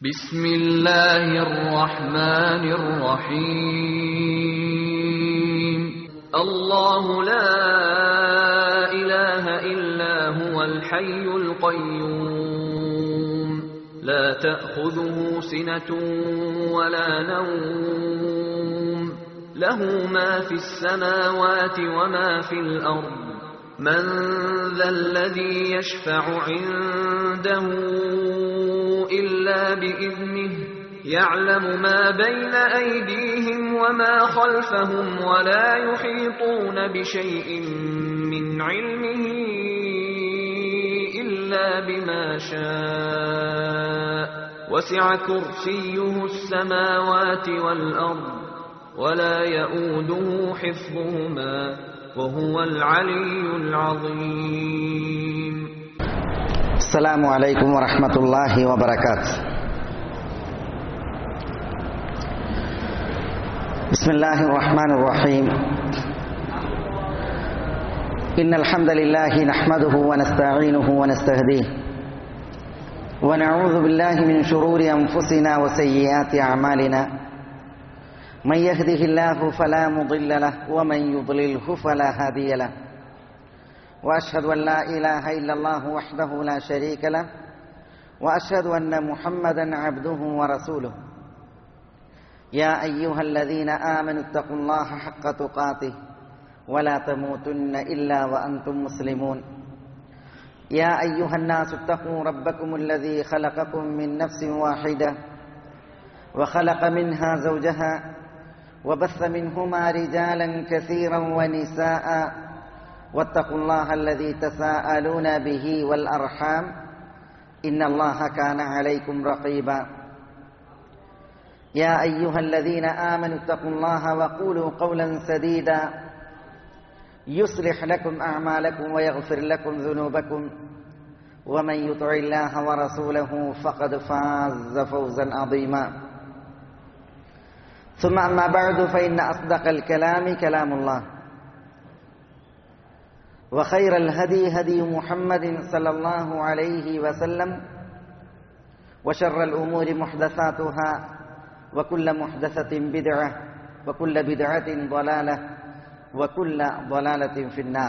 بسم الله الرحمن الرحيم الله لا إله إلا هو الحي القيوم لا تأخذه سنة ولا نوم له ما في السماوات وما في الأرض من ذا الذي يشفع عنده إلا بإذنه يعلم ما بين أيديهم وما خلفهم ولا يحيطون بشيء من علمه إلا بما شاء وسع كرسيه السماوات والأرض ولا يؤوده حفظهما وهو العلي العظيم السلام عليكم ورحمة الله وبركاته بسم الله الرحمن الرحيم إن الحمد لله نحمده ونستعينه ونستهديه ونعوذ بالله من شرور أنفسنا وسيئات أعمالنا من يهده الله فلا مضل له ومن يضلله فلا هادي له واشهد ان لا اله الا الله وحده لا شريك له واشهد ان محمدا عبده ورسوله يا ايها الذين امنوا اتقوا الله حق تقاته ولا تموتن الا وانتم مسلمون يا ايها الناس اتقوا ربكم الذي خلقكم من نفس واحده وخلق منها زوجها وبث منهما رجالا كثيرا ونساء واتقوا الله الذي تساءلون به والأرحام إن الله كان عليكم رقيبا يا أيها الذين آمنوا اتقوا الله وقولوا قولا سديدا يصلح لكم أعمالكم ويغفر لكم ذنوبكم ومن يطع الله ورسوله فقد فاز فوزا عظيما ثم أما بعد فإن أصدق الكلام كلام الله وخير الهدي هدي محمد صلى الله عليه وسلم وشر الأمور محدثاتها وكل محدثة بدعة وكل بدعة ضلالة وكل ضلالة في النار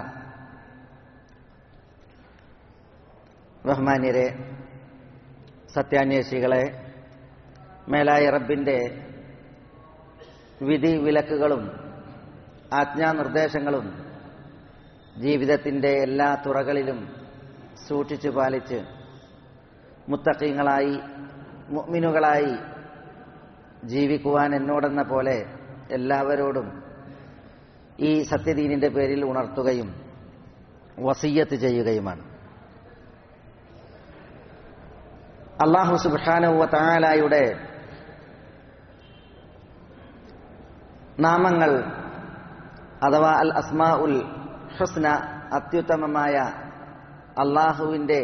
ബഹ്മാന്യരെ സത്യാന്വേഷികളെ മേലായ റബ്ബിൻ്റെ വിധി വിലക്കുകളും ആജ്ഞാനിർദ്ദേശങ്ങളും ജീവിതത്തിൻ്റെ എല്ലാ തുറകളിലും സൂക്ഷിച്ചു പാലിച്ച് മുത്തക്കിങ്ങളായി മുഅ്മിനുകളായി ജീവിക്കുവാൻ എന്നോടെന്ന പോലെ എല്ലാവരോടും ഈ സത്യദീനിന്റെ പേരിൽ ഉണർത്തുകയും വസീയത്ത് ചെയ്യുകയുമാണ് അള്ളാഹു സുബാനുവ താലായുടെ നാമങ്ങൾ അഥവാ അൽ അസ്മാ ഉൽ ഹുസ്ന അത്യുത്തമമായ അള്ളാഹുവിൻ്റെ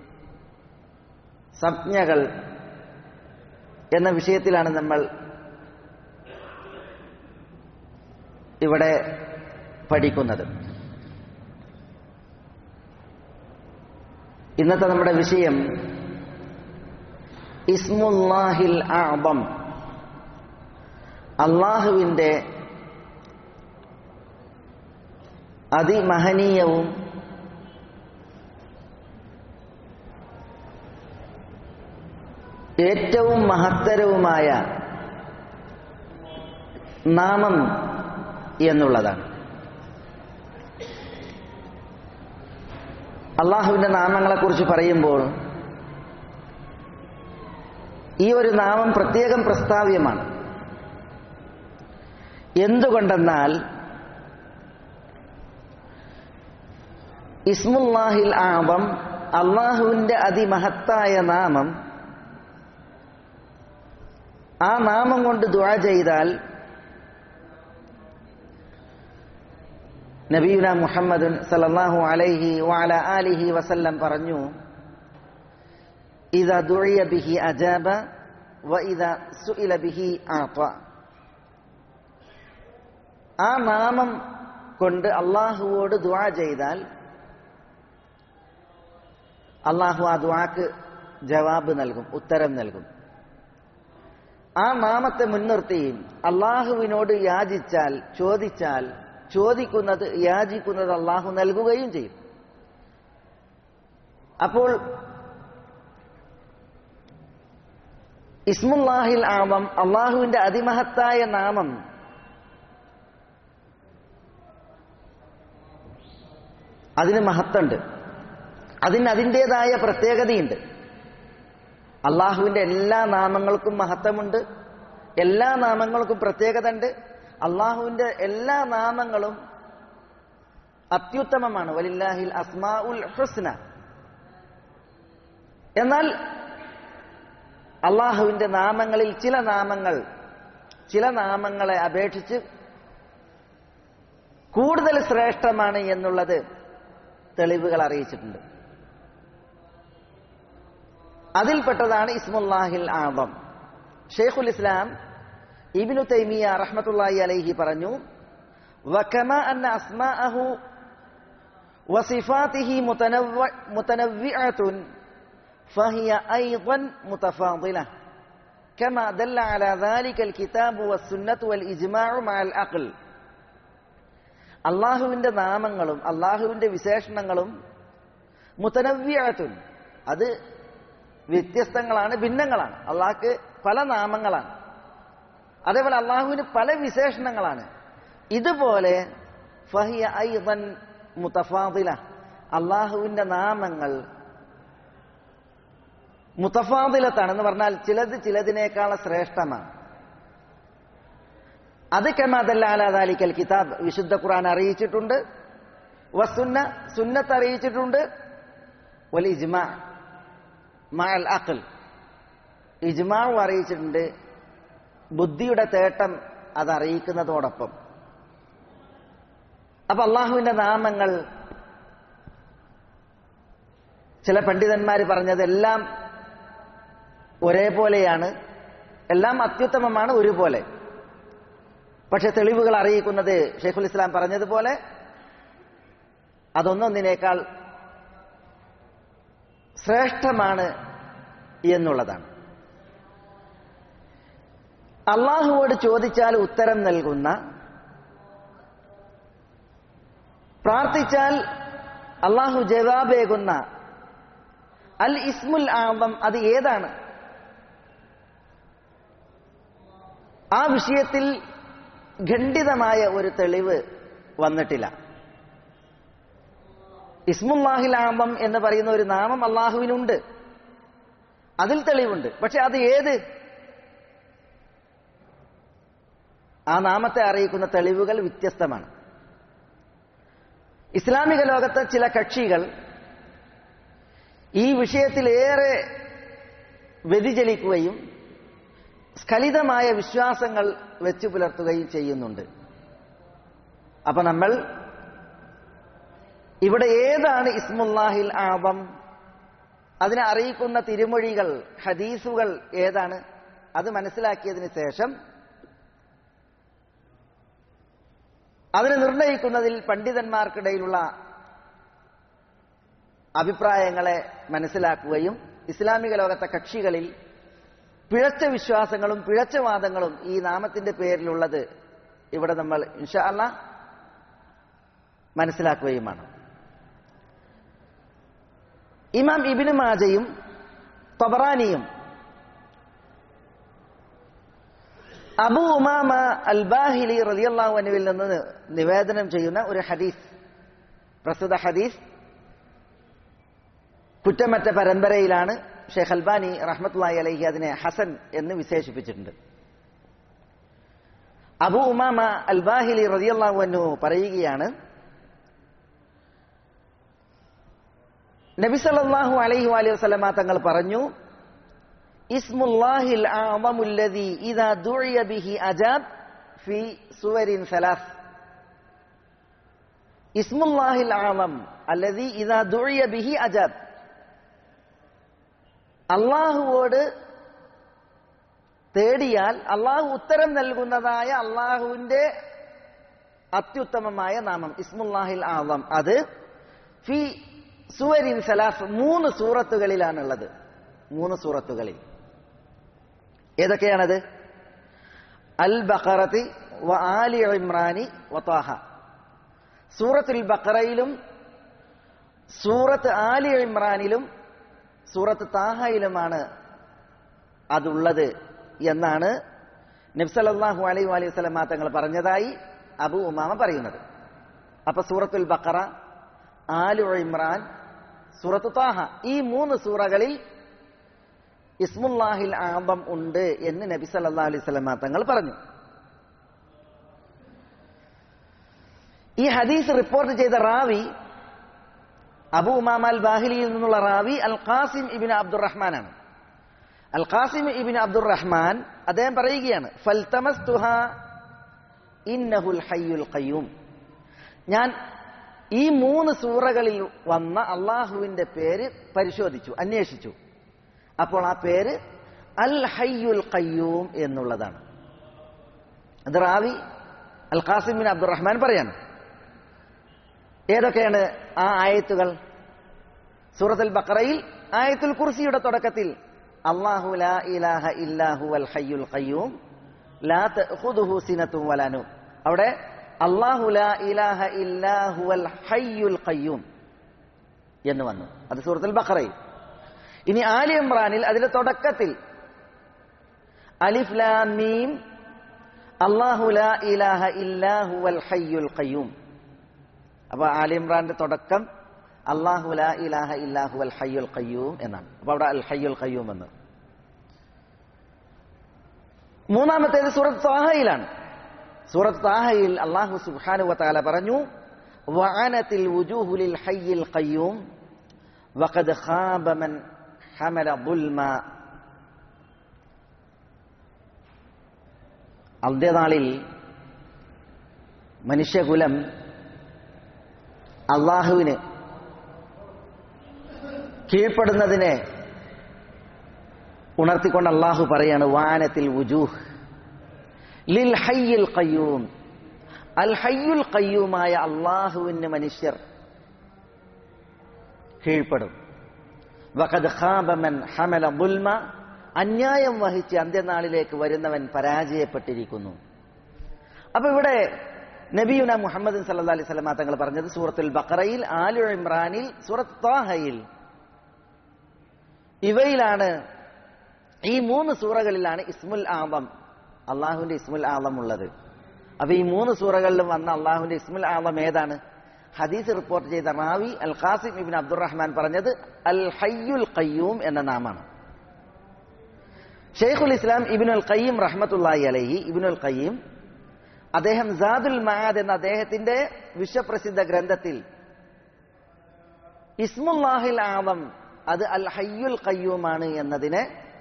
സംജ്ഞകൾ എന്ന വിഷയത്തിലാണ് നമ്മൾ ഇവിടെ പഠിക്കുന്നത് ഇന്നത്തെ നമ്മുടെ വിഷയം ഇസ്മുല്ലാഹിൽ ആബം അള്ളാഹുവിൻ്റെ അതിമഹനീയവും ഏറ്റവും മഹത്തരവുമായ നാമം എന്നുള്ളതാണ് അള്ളാഹുവിന്റെ നാമങ്ങളെക്കുറിച്ച് പറയുമ്പോൾ ഈ ഒരു നാമം പ്രത്യേകം പ്രസ്താവ്യമാണ് എന്തുകൊണ്ടെന്നാൽ ഇസ്മുല്ലാഹിൽ ആബം അള്ളാഹുവിന്റെ അതിമഹത്തായ നാമം ആ നാമം കൊണ്ട് ദുആ ചെയ്താൽ നബീന മുഹമ്മദ് സല്ലല്ലാഹു അലൈഹി വഅല ആലിഹി വസല്ലം പറഞ്ഞു ഇദാ ദുഇയ ബിഹി അജാബ വഇദാ സുഇല ബിഹി ആത ആ നാമം കൊണ്ട് അള്ളാഹുവോട് ദുആ ചെയ്താൽ അള്ളാഹു ആ ദുആക്ക് ജവാബ് നൽകും ഉത്തരം നൽകും ആ നാമത്തെ മുൻനിർത്തി അള്ളാഹുവിനോട് യാചിച്ചാൽ ചോദിച്ചാൽ ചോദിക്കുന്നത് യാചിക്കുന്നത് അള്ളാഹു നൽകുകയും ചെയ്യും അപ്പോൾ ഇസ്മുല്ലാഹിൽ ആമം അള്ളാഹുവിന്റെ അതിമഹത്തായ നാമം അതിന് മഹത്തുണ്ട് അതിന് അതിൻ്റെതായ പ്രത്യേകതയുണ്ട് അള്ളാഹുവിന്റെ എല്ലാ നാമങ്ങൾക്കും മഹത്വമുണ്ട് എല്ലാ നാമങ്ങൾക്കും പ്രത്യേകത ഉണ്ട് അള്ളാഹുവിന്റെ എല്ലാ നാമങ്ങളും അത്യുത്തമമാണ് വലില്ലാഹിൽ അസ്മാ ഉൽ ഹുസ്ന എന്നാൽ അള്ളാഹുവിന്റെ നാമങ്ങളിൽ ചില നാമങ്ങൾ ചില നാമങ്ങളെ അപേക്ഷിച്ച് കൂടുതൽ ശ്രേഷ്ഠമാണ് എന്നുള്ളത് തെളിവുകൾ അറിയിച്ചിട്ടുണ്ട് അതിൽപ്പെട്ടതാണ് ഇസ്മുല്ലാഹിൽ ആദം ഷെയ്ഖുൽ ഇസ്ലാം ഇബിനു തൈമിയ റഹ്മത്തുള്ളാഹി അലൈഹി പറഞ്ഞു വകമ അന്ന അസ്മാഅഹു വസിഫാതിഹി മുതനവ്വിഅത്തുൻ فهي أيضا متفاضلة كما دل على ذلك الكتاب والسنة والإجماع مع العقل അള്ളാഹുവിന്റെ നാമങ്ങളും അള്ളാഹുവിന്റെ വിശേഷണങ്ങളും മുത്തനവ്യാത്തുൻ അത് വ്യത്യസ്തങ്ങളാണ് ഭിന്നങ്ങളാണ് അള്ളാഹ്ക്ക് പല നാമങ്ങളാണ് അതേപോലെ അള്ളാഹുവിന് പല വിശേഷണങ്ങളാണ് ഇതുപോലെ ഫഹിയ ഐവൻ മുത്തഫാദില അള്ളാഹുവിന്റെ നാമങ്ങൾ മുത്തഫാദിലത്താണ് എന്ന് പറഞ്ഞാൽ ചിലത് ചിലതിനേക്കാൾ ശ്രേഷ്ഠമാണ് അത് കമാതല്ലാലാലിക്കൽ കിതാബ് വിശുദ്ധ ഖുർആൻ അറിയിച്ചിട്ടുണ്ട് വസുന്ന സുന്നത്ത് അറിയിച്ചിട്ടുണ്ട് വൽ ഇജ്മാ മാൽ അഖൽ ഇജ്മാവും അറിയിച്ചിട്ടുണ്ട് ബുദ്ധിയുടെ തേട്ടം അത് അറിയിക്കുന്നതോടൊപ്പം അപ്പൊ അള്ളാഹുവിന്റെ നാമങ്ങൾ ചില പണ്ഡിതന്മാർ പറഞ്ഞതെല്ലാം ഒരേപോലെയാണ് എല്ലാം അത്യുത്തമമാണ് ഒരുപോലെ പക്ഷെ തെളിവുകൾ അറിയിക്കുന്നത് ഷെയ്ഖുൽ ഇസ്ലാം പറഞ്ഞതുപോലെ അതൊന്നൊന്നിനേക്കാൾ ശ്രേഷ്ഠമാണ് എന്നുള്ളതാണ് അള്ളാഹുവോട് ചോദിച്ചാൽ ഉത്തരം നൽകുന്ന പ്രാർത്ഥിച്ചാൽ അള്ളാഹു ജവാബേകുന്ന അൽ ഇസ്മുൽ ആദം അത് ഏതാണ് ആ വിഷയത്തിൽ ഖണ്ഡിതമായ ഒരു തെളിവ് വന്നിട്ടില്ല ഇസ്മുല്ലാഹിൽ ആദം എന്ന് പറയുന്ന ഒരു നാമം അള്ളാഹുവിനുണ്ട് അതിൽ തെളിവുണ്ട് പക്ഷെ അത് ഏത് ആ നാമത്തെ അറിയിക്കുന്ന തെളിവുകൾ വ്യത്യസ്തമാണ് ഇസ്ലാമിക ലോകത്തെ ചില കക്ഷികൾ ഈ വിഷയത്തിൽ ഏറെ വ്യതിചലിക്കുകയും സ്ഖലിതമായ വിശ്വാസങ്ങൾ വെച്ചു പുലർത്തുകയും ചെയ്യുന്നുണ്ട് അപ്പൊ നമ്മൾ ഇവിടെ ഏതാണ് ഇസ്മുല്ലാഹിൽ ആദം അതിനെ അറിയിക്കുന്ന തിരുമൊഴികൾ ഹദീസുകൾ ഏതാണ് അത് മനസ്സിലാക്കിയതിന് ശേഷം അതിനെ നിർണയിക്കുന്നതിൽ പണ്ഡിതന്മാർക്കിടയിലുള്ള അഭിപ്രായങ്ങളെ മനസ്സിലാക്കുകയും ഇസ്ലാമിക ലോകത്തെ കക്ഷികളിൽ പിഴച്ച വിശ്വാസങ്ങളും പിഴച്ച വാദങ്ങളും ഈ നാമത്തിന്റെ പേരിലുള്ളത് ഇവിടെ നമ്മൾ ഇൻഷാ അല്ല മനസ്സിലാക്കുകയുമാണ് ഇമാം ഇബിന് മാജയും തൊബറാനിയും അബു ഉമാമ അൽ ബാഹിലി റലിയല്ലാഹു അനുവിൽ നിന്ന് നിവേദനം ചെയ്യുന്ന ഒരു ഹദീസ് പ്രസ്തുത ഹദീസ് കുറ്റമറ്റ പരമ്പരയിലാണ് ഷെയ്ഖ് അൽബാനി റഹ്മത്തുള്ളാഹി അലൈഹി അതിനെ ഹസൻ എന്ന് വിശേഷിപ്പിച്ചിട്ടുണ്ട് അബു ഉമാമ അൽ ബാഹിലി റലിയല്ലാഹു അനു പറയുകയാണ് നബി സല്ലല്ലാഹു അലൈഹി വഅലിഹി വസല്ലമ തങ്ങൾ പറഞ്ഞു ഇസ്മുല്ലാഹിൽ അഅ്ളമുല്ലദി ഇദാ ദുഇയ ബിഹി അജാബ് ഫി സുവരിൻ സലാസ് ഇസ്മുല്ലാഹിൽ അഅ്ളം അല്ലദി ഇദാ ദുഇയ ബിഹി അജാബ് അള്ളാഹുവോട് തേടിയാൽ അള്ളാഹു ഉത്തരം നൽകുന്നതായ അള്ളാഹുവിന്റെ അത്യുത്തമമായ നാമം ഇസ്മുല്ലാഹിൽ ആളം അത് ഫി സുവരിൻ സലാഫ് മൂന്ന് സൂറത്തുകളിലാണുള്ളത് മൂന്ന് സൂറത്തുകളിൽ ഏതൊക്കെയാണത് അൽ ബഖറത്തി വ ആലി ഇമ്രാനി വ ത്വാഹ സൂറത്തുൽ ബഖറയിലും സൂറത്ത് ആലി ഇമ്രാനിലും സൂറത്ത് താഹയിലുമാണ് അതുള്ളത് എന്നാണ് നബ്സലല്ലാഹു അലൈഹി അലൈഹി വസല്ലം തങ്ങൾ പറഞ്ഞതായി അബു ഉമാമ പറയുന്നത് അപ്പൊ സൂറത്തുൽ ബഖറ ആലു ഇമ്രാൻ സൂറത്ത് താഹ ഈ മൂന്ന് സൂറകളിൽ ഇസ്മുല്ലാഹിൽ ആബം ഉണ്ട് എന്ന് നബി സല്ലല്ലാഹു അലൈഹി വസല്ലം തങ്ങൾ പറഞ്ഞു ഈ ഹദീസ് റിപ്പോർട്ട് ചെയ്ത റാവി അബു ഉമാമ അൽ ബാഹിലിയിൽ നിന്നുള്ള റാവി അൽ ഖാസിം ഇബിൻ അബ്ദുറഹ്മാനാണ് അൽ ഖാസിം ഇബിൻ അബ്ദുറഹ്മാൻ അദ്ദേഹം പറയുകയാണ് ഫൽതമസ്തുഹ ഇന്നഹുൽ ഹയ്യുൽ ഖയ്യൂം ഞാൻ ഈ മൂന്ന് സൂറകളിൽ വന്ന അള്ളാഹുവിന്റെ പേര് പരിശോധിച്ചു അന്വേഷിച്ചു അപ്പോൾ ആ പേര് അൽ ഹയ്യുൽ ഖയ്യൂം എന്നുള്ളതാണ് അത് റാവി അൽ ഖാസിം ബിൻ അബ്ദുറഹ്മാൻ പറയാണ് ഏതൊക്കെയാണ് ആ ആയത്തുകൾ സൂറത്തുൽ ബഖറയിൽ ആയത്തുൽ കുർസിയുടെ തുടക്കത്തിൽ അള്ളാഹു ലാ ഇലാഹ ഇല്ലാഹു അൽ ഹയ്യുൽ ഖയ്യൂം ലാ തഖുദുഹു സിനത്തും വലാനു അവിടെ അള്ളാഹു ലാ ഇലാഹ ഇല്ലാഹു അൽ ഹയ്യുൽ ഖയ്യൂം എന്ന് വന്നു അത് സൂറത്തുൽ ബഖറയിൽ ഇനി ആലി ഇമ്രാനിൽ അതിന്റെ തുടക്കത്തിൽ അലിഫ് ലാം മീം അള്ളാഹു ലാ ഇലാഹ ഇല്ലാഹു അൽ ഹയ്യുൽ ഖയ്യൂം അപ്പൊ ആലി ഇമ്രാന്റെ തുടക്കം അള്ളാഹു ലാ ഇലാഹ ഇല്ലാഹു അൽ ഹയ്യുൽ ഖയ്യൂം എന്നാണ് അപ്പൊ അവിടെ അൽ ഹയ്യുൽ ഖയ്യൂം എന്ന് മൂന്നാമത്തേത് സൂറത്ത് താഹയിലാണ് സൂറത്ത് താഹയിൽ അള്ളാഹു സുബ്ഹാനു വതആല പറഞ്ഞു വഅനത്തിൽ വുജൂഹുലിൽ ഹയ്യിൽ ഖയ്യൂം വഖദ് ഖാബ മൻ ഹമല ദുൽമ അന്ത്യനാളിൽ മനുഷ്യകുലം അള്ളാഹുവിന് കീഴ്പ്പെടുന്നതിനെ ഉണർത്തിക്കൊണ്ട് അള്ളാഹു പറയാണ് വാനത്തിൽ വുജൂഹ് ലിൽ ഹയ്യിൽ ഖയ്യൂം അൽ ഹയ്യുൽ ഖയ്യൂമായ അള്ളാഹുവിന് മനുഷ്യർ കീഴ്പ്പെടും വഖദ് ഖാബമൻ ഹമല ദുൽമ അന്യായം വഹിച്ച് അന്ത്യനാളിലേക്ക് വരുന്നവൻ പരാജയപ്പെട്ടിരിക്കുന്നു അപ്പൊ ഇവിടെ നബിയുന മുഹമ്മദ് സല്ലാ അലൈഹി സ്വലമ തങ്ങൾ പറഞ്ഞത് സൂറത്തുൽ ബഖറയിൽ ആലു ഇമ്രാനിൽ സൂറത്ത് താഹയിൽ ഇവയിലാണ് ഈ മൂന്ന് സൂറകളിലാണ് ഇസ്മുൽ ആദം അള്ളാഹുവിന്റെ ഇസ്മുൽ ആദം ഉള്ളത് അപ്പൊ ഈ മൂന്ന് സൂറകളിലും വന്ന അള്ളാഹുവിന്റെ ഇസ്മുൽ ആദം ഏതാണ് ഹദീസ് റിപ്പോർട്ട് ചെയ്ത റാവി അൽ ഖാസിം ഇബിൻ അബ്ദുറഹ്മാൻ പറഞ്ഞത് അൽ ഹയ്യുൽ ഖയ്യൂം എന്ന നാമാണ് ഷെയ്ഖുൽ ഇസ്ലാം ഇബിനുൽ ഖയ്യം റഹ്മത്തുല്ലാഹി അലഹി ഇബിനുൽ ഖയ്യം അദ്ദേഹം സാദുൽ മഹാദ് എന്ന അദ്ദേഹത്തിന്റെ വിശ്വപ്രസിദ്ധ ഗ്രന്ഥത്തിൽ ഇസ്മുല്ലാഹിൽ ആദം അത് അൽ ഹയ്യുൽ ഖയ്യൂമാണ് എന്നതിനെ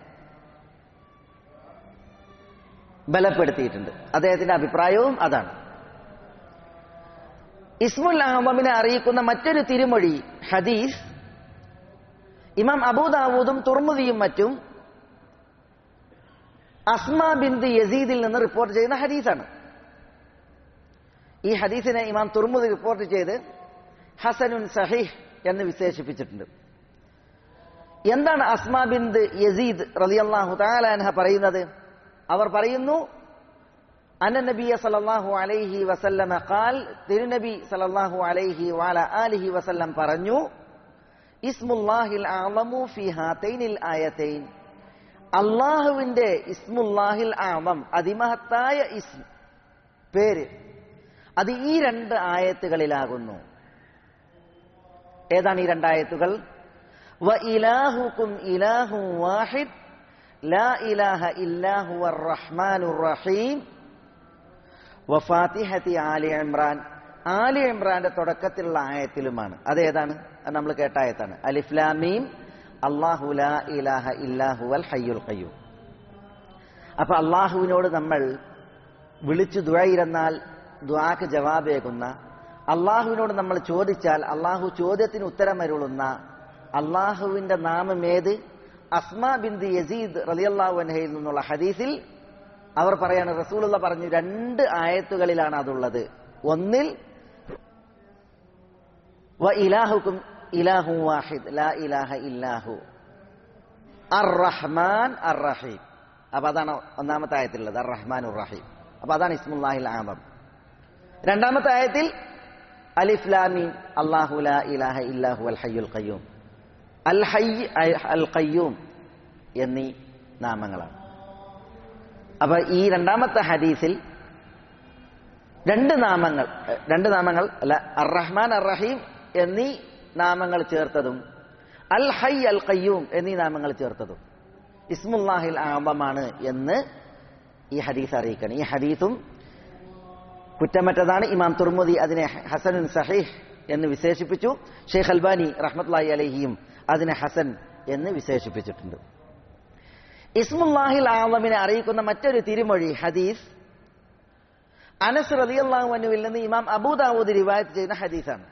ബലപ്പെടുത്തിയിട്ടുണ്ട് അദ്ദേഹത്തിന്റെ അഭിപ്രായവും അതാണ് ഇസ്മുൽ അഹമ്മദിനെ അറിയിക്കുന്ന മറ്റൊരു തിരുമൊഴി ഹദീസ് ഇമാം അബൂദാവൂദും തുർമുദിയും മറ്റും അസ്മ ബിന്ദു യസീദിൽ നിന്ന് റിപ്പോർട്ട് ചെയ്യുന്ന ഹദീസാണ് ഈ ഹദീസിനെ ഇമാം തുർമുദി റിപ്പോർട്ട് ചെയ്ത് ഹസനുൻ സഹീഹ് എന്ന് വിശേഷിപ്പിച്ചിട്ടുണ്ട് എന്താണ് അസ്മ ബിന്ദ് യസീദ് റളിയല്ലാഹു തആല അൻഹ പറയുന്നത് അവർ പറയുന്നു അന്ന നബിയ സല്ലല്ലാഹു അലൈഹി വസല്ലമ ഖാൽ തിരുനബി സല്ലല്ലാഹു അലൈഹി വഅല ആലിഹി വസല്ലം പറഞ്ഞു ഇസ്മുല്ലാഹിൽ അഅലമു ഫി ഹാതൈനിൽ ആയതൈൻ അള്ളാഹുവിന്റെ ഇസ്മുല്ലാഹിൽ ആമം അതിമഹത്തായ ഇസ്ം പേര് അത് ഈ രണ്ട് ആയത്തുകളിലാകുന്നു ഏതാണ് ഈ രണ്ടായത്തുകൾ വ ഇലാഹുക്കും ഇലാഹു വാഹിദ് ലാ ഇലാഹ ഇല്ലാഹു റഹ്മാനുർ റഹീം വഫാത്തിഹത്തി ആലി ഇമ്രാൻ ആലി ഇമ്രാന്റെ തുടക്കത്തിലുള്ള ആയത്തിലുമാണ് അതേതാണ് അത് നമ്മൾ കേട്ട ആയത്താണ് അലിഫ്ലാമീം അള്ളാഹു ലാ ഇലാഹ ഇല്ലാഹു അൽ ഹയ്യുൽ ഖയ്യൂം അപ്പൊ അള്ളാഹുവിനോട് നമ്മൾ വിളിച്ചു ദുഴയിരുന്നാൽ ദ്വാക്ക് ജവാബേകുന്ന അള്ളാഹുവിനോട് നമ്മൾ ചോദിച്ചാൽ അള്ളാഹു ചോദ്യത്തിന് ഉത്തരമരുളുന്ന അള്ളാഹുവിന്റെ നാമം ഏത് അസ്മ ബിന്ദു യസീദ് റലിയല്ലാഹു അൻഹയിൽ നിന്നുള്ള ഹദീസിൽ അവർ പറയാണ് റസൂലുള്ള പറഞ്ഞു രണ്ട് ആയത്തുകളിലാണ് അതുള്ളത് ഒന്നിൽ വ ഇലാഹുക്കും ഇലാഹു വാഹിദ് ലാ ഇലാഹ ഇല്ലാഹു അർ റഹ്മാൻ അർ റഹീം അപ്പൊ അതാണ് ഒന്നാമത്തെ ആയത്തിലുള്ളത് അർ റഹ്മാൻ റഹീം അപ്പൊ അതാണ് ഇസ്മുല്ലാഹിൽ ആദം രണ്ടാമത്തെ ആയത്തിൽ അലിഫ് ലാമീൻ അല്ലാഹു ലാ ഇലാഹ ഇല്ലാഹു അൽ ഹയ്യുൽ ഖയ്യൂം അൽ ഹയ്യ് അൽ ഖയ്യൂം എന്നീ നാമങ്ങളാണ് അപ്പൊ ഈ രണ്ടാമത്തെ ഹദീസിൽ രണ്ട് നാമങ്ങൾ എഹ്, രണ്ട് നാമങ്ങൾ അല്ല അർ റഹ്മാൻ അർ റഹീം എന്നീ നാമങ്ങൾ ചേർത്തതും അൽ ഹൈ അൽ ഖയ്യൂം എന്നീ നാമങ്ങൾ ചേർത്തതും ഇസ്മുല്ലാഹിൽ ആബമാണ് എന്ന് ഈ ഹദീസ് അറിയിക്കണം ഈ ഹദീസും കുറ്റമറ്റതാണ് ഇമാം തുർമുദി അതിനെ ഹസനുൻ സഹീഹ് എന്ന് വിശേഷിപ്പിച്ചു ഷെയ്ഖ് അൽബാനി റഹ്മത്ലാഹി അലഹിയും അതിനെ ഹസൻ എന്ന് വിശേഷിപ്പിച്ചിട്ടുണ്ട് ഇസ്മുല്ലാഹിൽ ആളമിനെ അറിയിക്കുന്ന മറ്റൊരു തിരുമൊഴി ഹദീസ് അനസ് റളിയല്ലാഹു അൻഹുവിൽ നിന്ന് ഇമാം അബൂദാവൂദ് റിവായത്ത് ചെയ്യുന്ന ഹദീസാണ്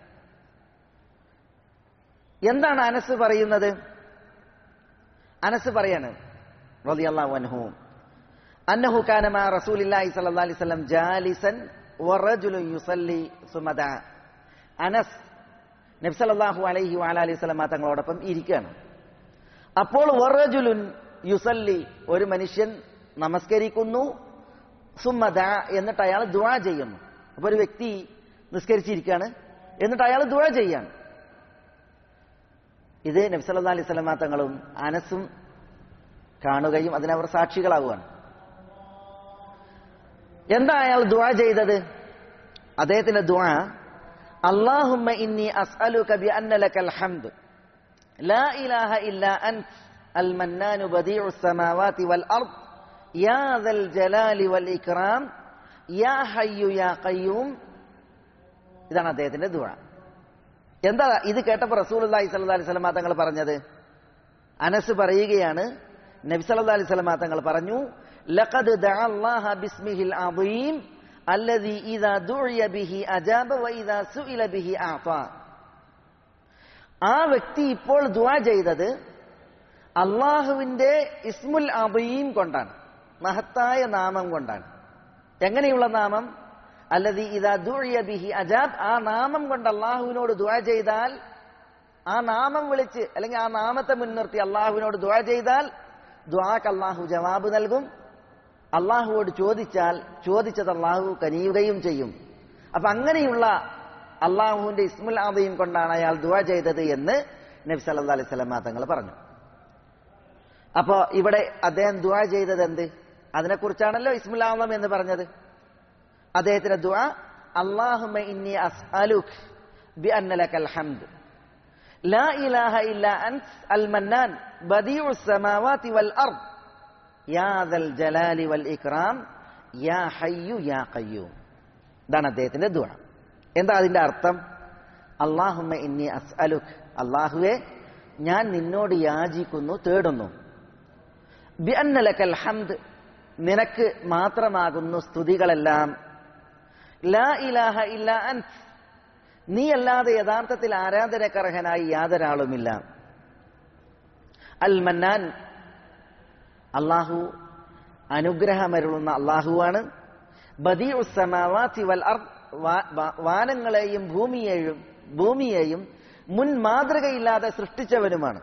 എന്താണ് അനസ് പറയുന്നത് അനസ് പറയാണ് റളിയല്ലാഹു അൻഹു അന്നഹു കാന മാ റസൂലില്ലാഹി സ്വല്ലല്ലാഹി അലൈഹി വസല്ലം ജാലിസൻ വറജുലുൻ യുസല്ലി സുമദ അനസ് നബി സല്ലല്ലാഹു അലൈഹി വഅലൈഹി വസല്ലം തങ്ങളോടൊപ്പം ഇരിക്കുകയാണ് അപ്പോൾ വറജുലുൻ യുസല്ലി ഒരു മനുഷ്യൻ നമസ്കരിക്കുന്നു സുമദ എന്നിട്ട് അയാൾ ദുആ ചെയ്യുന്നു അപ്പൊ ഒരു വ്യക്തി നിസ്കരിച്ചിരിക്കുകയാണ് എന്നിട്ട് അയാൾ ദുആ ചെയ്യാണ് ഇത് നബി സല്ലല്ലാഹു അലൈഹി വസല്ലം തങ്ങളും അനസും കാണുകയും അതിനവർ സാക്ഷികളാവുകയാണ് എന്താ അയാൾ ദുആ ചെയ്തത് അദ്ദേഹത്തിന്റെ ദുആ അല്ലാഹുമ്മ ഇന്നി അസ്അലുക ബി അന്ന ലക്കൽ ഹംദ് ലാ ഇലാഹ ഇല്ലാ അൻത് അൽ മന്നാനു ബദീഉ السماوات والارض യാ ദൽ ജലാലി വൽ ഇക്റാം യാ ഹയ്യു യാ ഖയ്യൂം ഇതാണ് അദ്ദേഹത്തിന്റെ ദുആ എന്താ ഇത് കേട്ടപ്പോൾ റസൂലുള്ളാഹി സ്വല്ലല്ലാഹി അലൈഹി വസല്ലം തങ്ങൾ പറഞ്ഞത് അനസ് പറയുകയാണ് നബി സല്ലല്ലാഹു അലൈഹി വസല്ലം തങ്ങൾ പറഞ്ഞു ലഖദ് ദഅ അല്ലാഹ ബിസ്മിഹിൽ അദീം അല്ലദീ ഇദാ ദുഇയ ബിഹി അജാബ വ ഇദാ സുഇല ബിഹി അഅത ആ വ്യക്തി ഇപ്പോൾ ദുആ ചെയ്തത് അള്ളാഹുവിന്റെ ഇസ്മുൽ അദീം കൊണ്ടാണ് മഹത്തായ നാമം കൊണ്ടാണ് എങ്ങനെയുള്ള നാമം അല്ലതി ഇതാ ദുഴിയ ബിഹി അജാബ് ആ നാമം കൊണ്ട് അള്ളാഹുവിനോട് ദുആ ചെയ്താൽ ആ നാമം വിളിച്ച് അല്ലെങ്കിൽ ആ നാമത്തെ മുൻനിർത്തി അള്ളാഹുവിനോട് ദുആ ചെയ്താൽ ദുആക്ക് അള്ളാഹു ജവാബ് നൽകും അള്ളാഹുവോട് ചോദിച്ചാൽ ചോദിച്ചത് അള്ളാഹു കനിയുകയും ചെയ്യും അപ്പൊ അങ്ങനെയുള്ള അള്ളാഹുവിന്റെ ഇസ്മുൽ ആദയും കൊണ്ടാണ് അയാൾ ദുആ ചെയ്തത് എന്ന് നബി സല്ലല്ലാഹു അലൈഹി വസല്ലം തങ്ങൾ പറഞ്ഞു അപ്പോ ഇവിടെ അദ്ദേഹം ദുആ ചെയ്തത് എന്ത് അതിനെക്കുറിച്ചാണല്ലോ ഇസ്മുൽ ആദം എന്ന് പറഞ്ഞത് അദ്ദേഹത്തിന്റെ ദുആ അല്ലാഹുമ്മ ഇന്നി അസ്അലുക് ബി അന്ന ലക്കൽ ഹംദ് ലാ ഇലാഹ ഇല്ല അൻത് അൽ മന്നാൻ ബദീഉ السماوات والارض യാ ദൽ ജലാലി വൽ ഇക്റാം യാ ഹയ്യു യാ ഖയ്യൂം ഇതാണ് അദ്ദേഹത്തിന്റെ ദുആ എന്താ അതിന്റെ അർത്ഥം അല്ലാഹുമ്മ ഇന്നി അസ്അലുക് അല്ലാഹുവേ ഞാൻ നിന്നോട് യാചിക്കുന്നു തേടുന്നു ബി അന്ന ലക്കൽ ഹംദ് നിനക്ക് മാത്രമാകുന്നു സ്തുതികളെല്ലാം ലാ ഇലാഹ ഇല്ല അൻത് നീ അല്ലാതെ യഥാർത്ഥത്തിൽ ആരാധനക്കർഹനായി യാതൊരാളുമില്ല അൽ മന്നാൻ അള്ളാഹു അനുഗ്രഹമരുളുന്ന അള്ളാഹുവാണ് ബദീഉ സമാവാതി വൽ അർദ് വാ- വാ- വാനങ്ങളെയും ഭൂമിയെയും ഭൂമിയെയും മുൻ മാതൃകയില്ലാതെ സൃഷ്ടിച്ചവനുമാണ്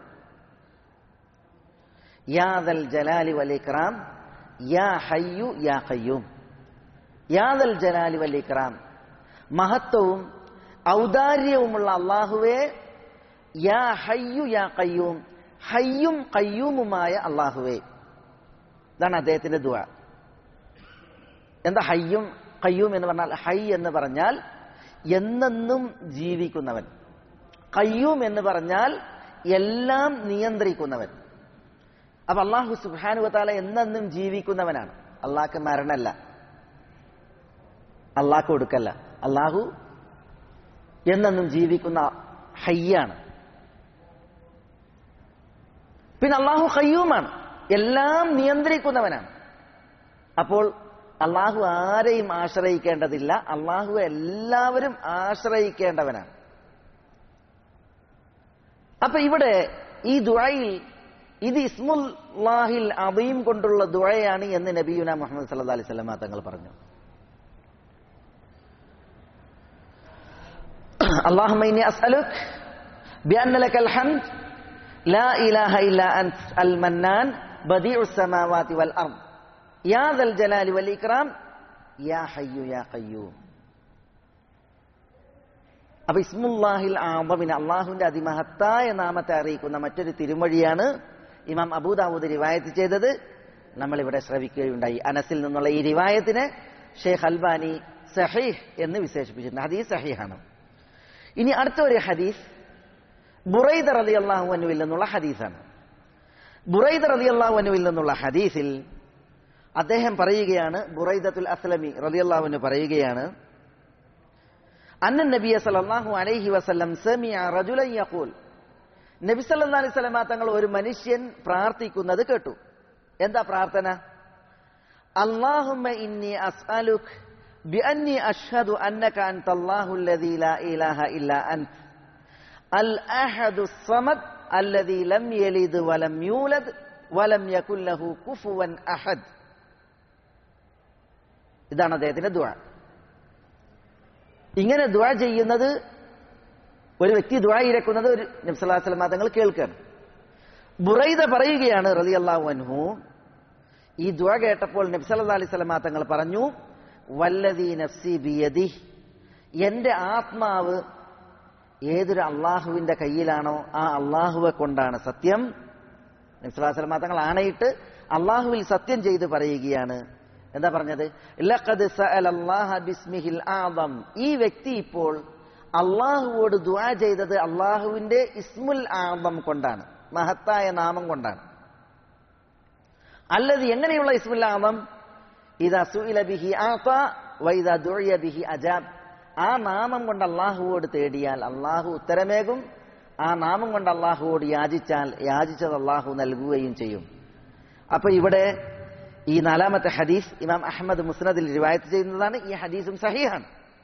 യാദൽ ജലാലി വൽ ഇക്റാം യാ ഹയ്യു യാ ഖയ്യൂം യാദൽ ജലാലി വൽ ഇക്റാം മഹത്വവും ഔദാര്യവുമുള്ള അള്ളാഹുവേ യാ ഹയ്യു യാ ഖയ്യൂം ഹയ്യും ഖയ്യൂമുമായ അള്ളാഹുവേ ഇതാണ് അദ്ദേഹത്തിന്റെ ദുആ എന്താ ഹയ്യും ഖയ്യൂം എന്ന് പറഞ്ഞാൽ ഹൈ എന്ന് പറഞ്ഞാൽ എന്നെന്നും ജീവിക്കുന്നവൻ ഖയ്യൂം എന്ന് പറഞ്ഞാൽ എല്ലാം നിയന്ത്രിക്കുന്നവൻ അപ്പൊ അള്ളാഹു സുബാനുവത്താല എന്നെന്നും ജീവിക്കുന്നവനാണ് അള്ളാഹ്ക്ക് മരണല്ല അള്ളാഹ്ക്ക് കൊടുക്കല്ല അള്ളാഹു എന്നെന്നും ജീവിക്കുന്ന ഹയ്യാണ് പിന്നെ അള്ളാഹു ഖയ്യൂമാണ് എല്ലാം നിയന്ത്രിക്കുന്നവനാണ് അപ്പോൾ അള്ളാഹു ആരെയും ആശ്രയിക്കേണ്ടതില്ല അള്ളാഹു എല്ലാവരും ആശ്രയിക്കേണ്ടവനാണ് അപ്പൊ ഇവിടെ ഈ ദുആയിൽ ഇത് ഇസ്മുല്ലാഹിൽ അദീം കൊണ്ടുള്ള ദുആയാണ് എന്ന് നബിയുന മുഹമ്മദ് സല്ലല്ലാഹു അലൈഹി വസല്ലം തങ്ങൾ പറഞ്ഞു اللهم إني أسألك بأن لك الحمد لا إله إلا أنت المنان بديع السماوات والأرض യാ ദൽ ജലാലി വൽ ഇക്രാം യാ ഹയ്യു യാ ഖയ്യൂം അപ്പൊ ഇസ്മുല്ലാഹിൽ ആബമിന് അള്ളാഹുവിന്റെ അതിമഹത്തായ നാമത്തെ അറിയിക്കുന്ന മറ്റൊരു തിരുമൊഴിയാണ് ഇമാം അബൂദാവൂദ് റിവായത്ത് ചെയ്തത് നമ്മളിവിടെ ശ്രവിക്കുകയുണ്ടായി അനസിൽ നിന്നുള്ള ഈ റിവായത്തിനെ ഷെയ്ഖ് അൽബാനി സഹീഹ് എന്ന് വിശേഷിപ്പിച്ചിട്ടുണ്ട് ഹദീസ് സഹീഹാണ് ഇനി അടുത്ത ഒരു ഹദീസ് ബുറൈദ റലി അള്ളാഹു അനുവിൽ നിന്നുള്ള ഹദീസാണ് ബുറൈദ റലി അള്ളാഹു അനുവിൽ നിന്നുള്ള ഹദീസിൽ അദ്ദേഹം പറയുകയാണ് ബുറൈദത്തുൽ അസ്ലമി റലി അള്ളാഹുവിന് പറയുകയാണ് അന്ന നബിയ സല്ലല്ലാഹു അലൈഹി വസല്ലം സമിഅ റജുലൻ യഖൂൽ നബി സല്ലല്ലാഹു അലൈഹി വസല്ലമ തങ്ങൾ ഒരു മനുഷ്യൻ പ്രാർത്ഥിക്കുന്നത് കേട്ടു എന്താ പ്രാർത്ഥന അല്ലാഹുമ്മ ഇന്നി അസ്അലുക് ബിഅന്നി അഷ്ഹദു അന്നക അൻതല്ലാഹു അല്ലദീ ലാ ഇലാഹ ഇല്ലാ അൻത അൽ അഹദു സമദ് അല്ലദീ ലം യലിദ് വലം യൂലദ് വലം യകുൽ ലഹു കുഫുവൻ അഹദ് ഇതാണ് അദ്ദേഹത്തിന്റെ ദുആ ഇങ്ങനെ ദുആ ചെയ്യുന്നത് ഒരു വ്യക്തി ദുആ ഇരക്കുന്നത് ഒരു നബ്സല്ലാസ്ലമ തങ്ങൾ കേൾക്കുകയാണ് ബുറൈദ പറയുകയാണ് റളിയല്ലാഹു അൻഹു ഈ ദുആ കേട്ടപ്പോൾ നബ്സല്ലാ അലൈഹി സ്വലമ തങ്ങൾ പറഞ്ഞു വല്ലദീ നഫ്സി ബിയദി എന്റെ ആത്മാവ് ഏതൊരു അള്ളാഹുവിന്റെ കയ്യിലാണോ ആ അള്ളാഹുവെ കൊണ്ടാണ് സത്യം നബ്സല്ലാസ്ലമ തങ്ങൾ ആണയിട്ട് അള്ളാഹുവിൽ സത്യം ചെയ്ത് പറയുകയാണ് എന്താ പറഞ്ഞത് ലഖദ് സഅലല്ലാഹ ബിസ്മിഹിൽ ആദം ഈ വ്യക്തി ഇപ്പോൾ അള്ളാഹുവോട് ദുആ ചെയ്തത് അള്ളാഹുവിന്റെ ഇസ്മുൽ ആദം കൊണ്ടാണ് മഹത്തായ നാമം കൊണ്ടാണ് അല്ലത് എങ്ങനെയുള്ള ഇസ്മുൽ ആദം ഇതാ സുഇല ബിഹി ആത വൈദാ ദുഇയ ബിഹി അജാബ് ആ നാമം കൊണ്ട് അള്ളാഹുവോട് തേടിയാൽ അള്ളാഹു ഉത്തരമേകും ആ നാമം കൊണ്ട് അള്ളാഹുവോട് യാചിച്ചാൽ യാചിച്ചത് അള്ളാഹു നൽകുകയും ചെയ്യും അപ്പൊ ഇവിടെ ഈ നാലാമത്തെ ഹദീസ് ഇമാം അഹമ്മദ് മുസ്നദിൽ റിവായത്ത് ചെയ്യുന്നതാണ് ഈ ഹദീസും സഹിഹാണ്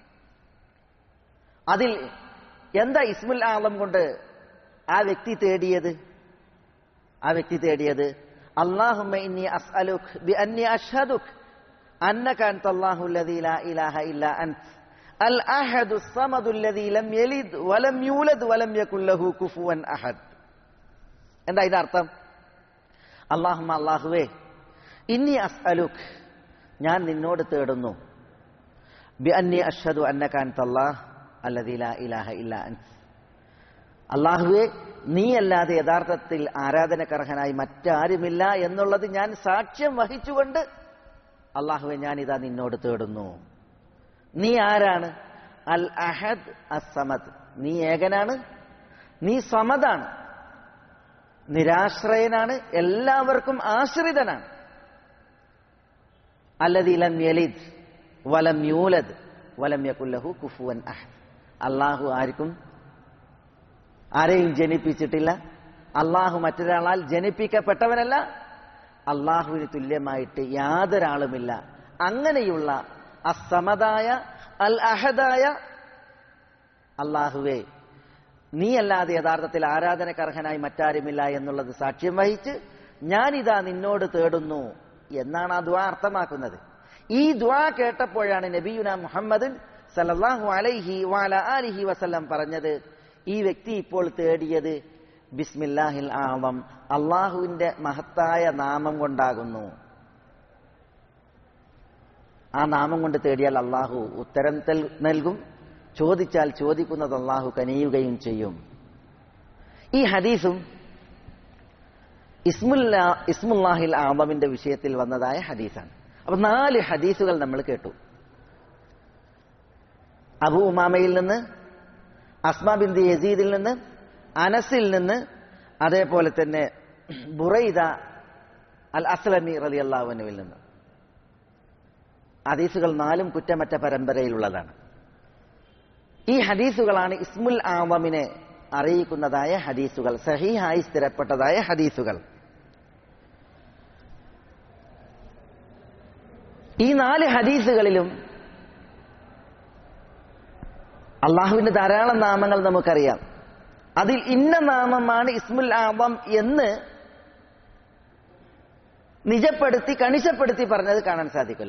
അതിൽ എന്താ ഇസ്മുൽ ആലം കൊണ്ട് ആ വ്യക്തി തേടിയത് ആ വ്യക്തി തേടിയത് അള്ളാഹുമ്മ ഇന്നി അസ്അലുക് ബി അന്നി അഷ്ഹദുക് അന്നക അൻത അല്ലാഹു അല്ലദീ ലാ ഇലാഹ ഇല്ലാ അൻത അൽ അഹദു സമദു അല്ലദീ ലം യലിദ് വലം യൂലദ് വലം യകുൽ ലഹു കുഫുവൻ അഹദ് എന്താ ഇതിന്റെ അർത്ഥം അള്ളാഹുമ്മ അല്ലാഹുവേ ഇന്നി അസ്അലുക് ഞാൻ നിന്നോട് തേടുന്നു ബി അന്നി അഷ്ഹദു അന്നക അൻത അല്ലാഹ് അല്ലദീ ലാ ഇലാഹ ഇല്ലാ അൻത അള്ളാഹുവെ നീയല്ലാതെ യഥാർത്ഥത്തിൽ ആരാധനക്കർഹനായി മറ്റാരുമില്ല എന്നുള്ളത് ഞാൻ സാക്ഷ്യം വഹിച്ചുകൊണ്ട് അള്ളാഹുവെ ഞാനിതാ നിന്നോട് തേടുന്നു നീ ആരാണ് അൽ അഹദ് അസമദ് നീ ഏകനാണ് നീ സമതാണ് നിരാശ്രയനാണ് എല്ലാവർക്കും ആശ്രിതനാണ് അല്ലതി ലം യലിദ് വലം യൂലദ് വലം യകുല്ലഹു കുഫുവൻ അഹദ് അള്ളാഹു ആർക്കും ആരെയും ജനിപ്പിച്ചിട്ടില്ല അള്ളാഹു മറ്റൊരാളാൽ ജനിപ്പിക്കപ്പെട്ടവനല്ല അള്ളാഹുവിന് തുല്യമായിട്ട് യാതൊരാളുമില്ല അങ്ങനെയുള്ള അസമതായ അൽ അഹദായ അള്ളാഹുവേ നീയല്ലാതെ യഥാർത്ഥത്തിൽ ആരാധനക്കർഹനായി മറ്റാരുമില്ല എന്നുള്ളത് സാക്ഷ്യം വഹിച്ച് ഞാനിതാ നിന്നോട് തേടുന്നു എന്നാണ് ആ ദ്വാ അർത്ഥമാക്കുന്നത് ഈ ദ്വാ കേട്ടപ്പോഴാണ് നബിയുന മുഹമ്മദ് സല്ലല്ലാഹു അലൈഹി വാല ആലിഹി വസല്ലം പറഞ്ഞത് ഈ വ്യക്തി ഇപ്പോൾ തേടിയത് ബിസ്മില്ലാഹിൽ ആളം അള്ളാഹുവിന്റെ മഹത്തായ നാമം കൊണ്ടാകുന്നു ആ നാമം കൊണ്ട് തേടിയാൽ അള്ളാഹു ഉത്തരം തൽ- നൽകും ചോദിച്ചാൽ ചോദിക്കുന്നത് അള്ളാഹു കനിയുകയും ചെയ്യും ഈ ഹദീസും ഇസ്മുല്ല ഇസ്മുല്ലാഹിൽ ആദമിന്റെ വിഷയത്തിൽ വന്നതായ ഹദീസാണ് അപ്പൊ നാല് ഹദീസുകൾ നമ്മൾ കേട്ടു അബു ഉമാമയിൽ നിന്ന് അസ്മ ബിന്ദി യസീദിൽ നിന്ന് അനസിൽ നിന്ന് അതേപോലെ തന്നെ ബുറൈദ അൽ അസ്ലമി റലി അള്ളാഹുവിനുവിൽ നിന്ന് ഹദീസുകൾ നാലും കുറ്റമറ്റ പരമ്പരയിലുള്ളതാണ് ഈ ഹദീസുകളാണ് ഇസ്മുൽ ആവമിനെ അറിയിക്കുന്നതായ ഹദീസുകൾ സഹീഹായി സ്ഥിരപ്പെട്ടതായ ഹദീസുകൾ ഈ നാല് ഹദീസുകളിലും അള്ളാഹുവിന്റെ ധാരാളം നാമങ്ങൾ നമുക്കറിയാം അതിൽ ഇന്ന നാമമാണ് ഇസ്മുൽ ആവം എന്ന് നിജപ്പെടുത്തി കണിശപ്പെടുത്തി പറഞ്ഞത് കാണാൻ സാധിക്കില്ല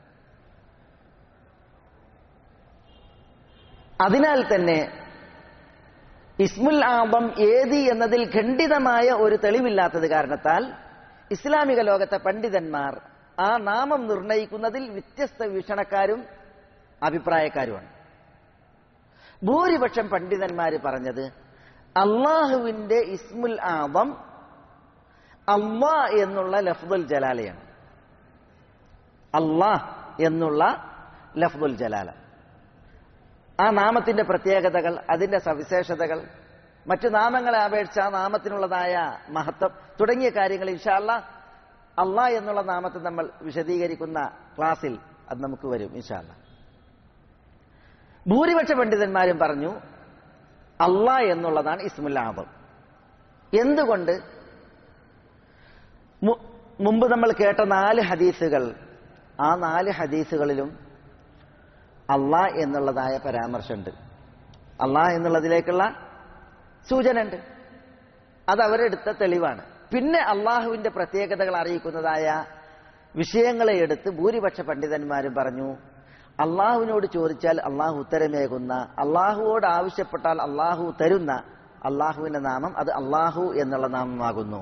അതിനാൽ തന്നെ ഇസ്മുൽ ആബം ഏതി എന്നതിൽ ഖണ്ഡിതമായ ഒരു തെളിവില്ലാത്തത് കാരണത്താൽ ഇസ്ലാമിക ലോകത്തെ പണ്ഡിതന്മാർ ആ നാമം നിർണയിക്കുന്നതിൽ വ്യത്യസ്ത വീക്ഷണക്കാരും അഭിപ്രായക്കാരുമാണ് ഭൂരിപക്ഷം പണ്ഡിതന്മാർ പറഞ്ഞത് അള്ളാഹുവിന്റെ ഇസ്മുൽ ആദം അള്ളാ എന്നുള്ള ലഫ്ദുൽ ജലാലയാണ് അള്ളാഹ് എന്നുള്ള ലഫ്ദുൽ ജലാല ആ നാമത്തിന്റെ പ്രത്യേകതകൾ അതിന്റെ സവിശേഷതകൾ മറ്റു നാമങ്ങളെ അപേക്ഷിച്ച് ആ നാമത്തിനുള്ളതായ മഹത്വം തുടങ്ങിയ കാര്യങ്ങൾ ഇൻഷാല്ല അള്ളാ എന്നുള്ള നാമത്തെ നമ്മൾ വിശദീകരിക്കുന്ന ക്ലാസ്സിൽ അത് നമുക്ക് വരും ഇൻഷാല്ല ഭൂരിപക്ഷ പണ്ഡിതന്മാരും പറഞ്ഞു അള്ളാ എന്നുള്ളതാണ് ഇസ്മുൽ ആദം എന്തുകൊണ്ട് മു- മുമ്പ് നമ്മൾ കേട്ട നാല് ഹദീസുകൾ ആ നാല് ഹദീസുകളിലും അള്ളാ എന്നുള്ളതായ പരാമർശമുണ്ട് അള്ളാ എന്നുള്ളതിലേക്കുള്ള സൂചന ഉണ്ട് അത് അവരെടുത്ത തെളിവാണ് പിന്നെ അള്ളാഹുവിന്റെ പ്രത്യേകതകൾ അറിയിക്കുന്നതായ വിഷയങ്ങളെ എടുത്ത് ഭൂരിപക്ഷ പണ്ഡിതന്മാരും പറഞ്ഞു അള്ളാഹുവിനോട് ചോദിച്ചാൽ അള്ളാഹു ഉത്തരമേകുന്ന അള്ളാഹുവോട് ആവശ്യപ്പെട്ടാൽ അള്ളാഹു തരുന്ന അള്ളാഹുവിന്റെ നാമം അത് അള്ളാഹു എന്നുള്ള നാമമാകുന്നു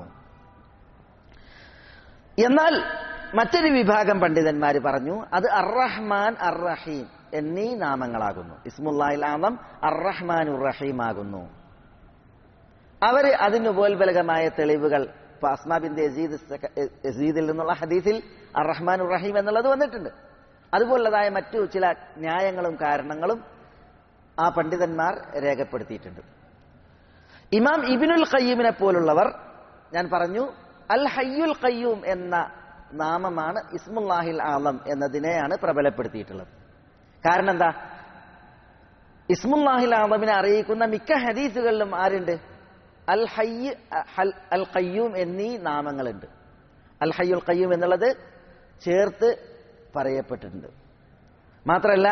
എന്നാൽ മറ്റൊരു വിഭാഗം പണ്ഡിതന്മാർ പറഞ്ഞു അത് അർറഹ്മാൻ അർറഹീം എന്നീ നാമങ്ങളാകുന്നു ഇസ്മുല്ലാഹിൽ ആദം അർറഹ്മാൻ ഉറഹീം ആകുന്നു അവര് അതിന് ഉപോത്ബലകമായ തെളിവുകൾ ഇപ്പൊ അസ്മാ ബിൻ യസീദ് സക- യസീദിൽ നിന്നുള്ള ഹദീസിൽ അർറഹ്മാൻ ഉറഹീം എന്നുള്ളത് വന്നിട്ടുണ്ട് അതുപോലുള്ളതായ മറ്റു ചില ന്യായങ്ങളും കാരണങ്ങളും ആ പണ്ഡിതന്മാർ രേഖപ്പെടുത്തിയിട്ടുണ്ട് ഇമാം ഇബിനുൽ ഖയ്യൂമിനെ പോലുള്ളവർ ഞാൻ പറഞ്ഞു അൽ ഹയ്യുൽ ഖയ്യൂം എന്ന നാമമാണ് ഇസ്മുല്ലാഹിൽ ആലം എന്നതിനെയാണ് പ്രബലപ്പെടുത്തിയിട്ടുള്ളത് കാരണം എന്താ ഇസ്മുല്ലാഹിൽ ആലമിനെ അറിയിക്കുന്ന മിക്ക ഹദീസുകളിലും ആരുണ്ട് അൽ ഹയ്യ് ഹൽ- അൽ ഖയ്യൂം എന്നീ നാമങ്ങളുണ്ട് അൽ ഹയ്യുൽ ഖയ്യൂം എന്നുള്ളത് ചേർത്ത് പറയപ്പെട്ടിട്ടുണ്ട് മാത്രമല്ല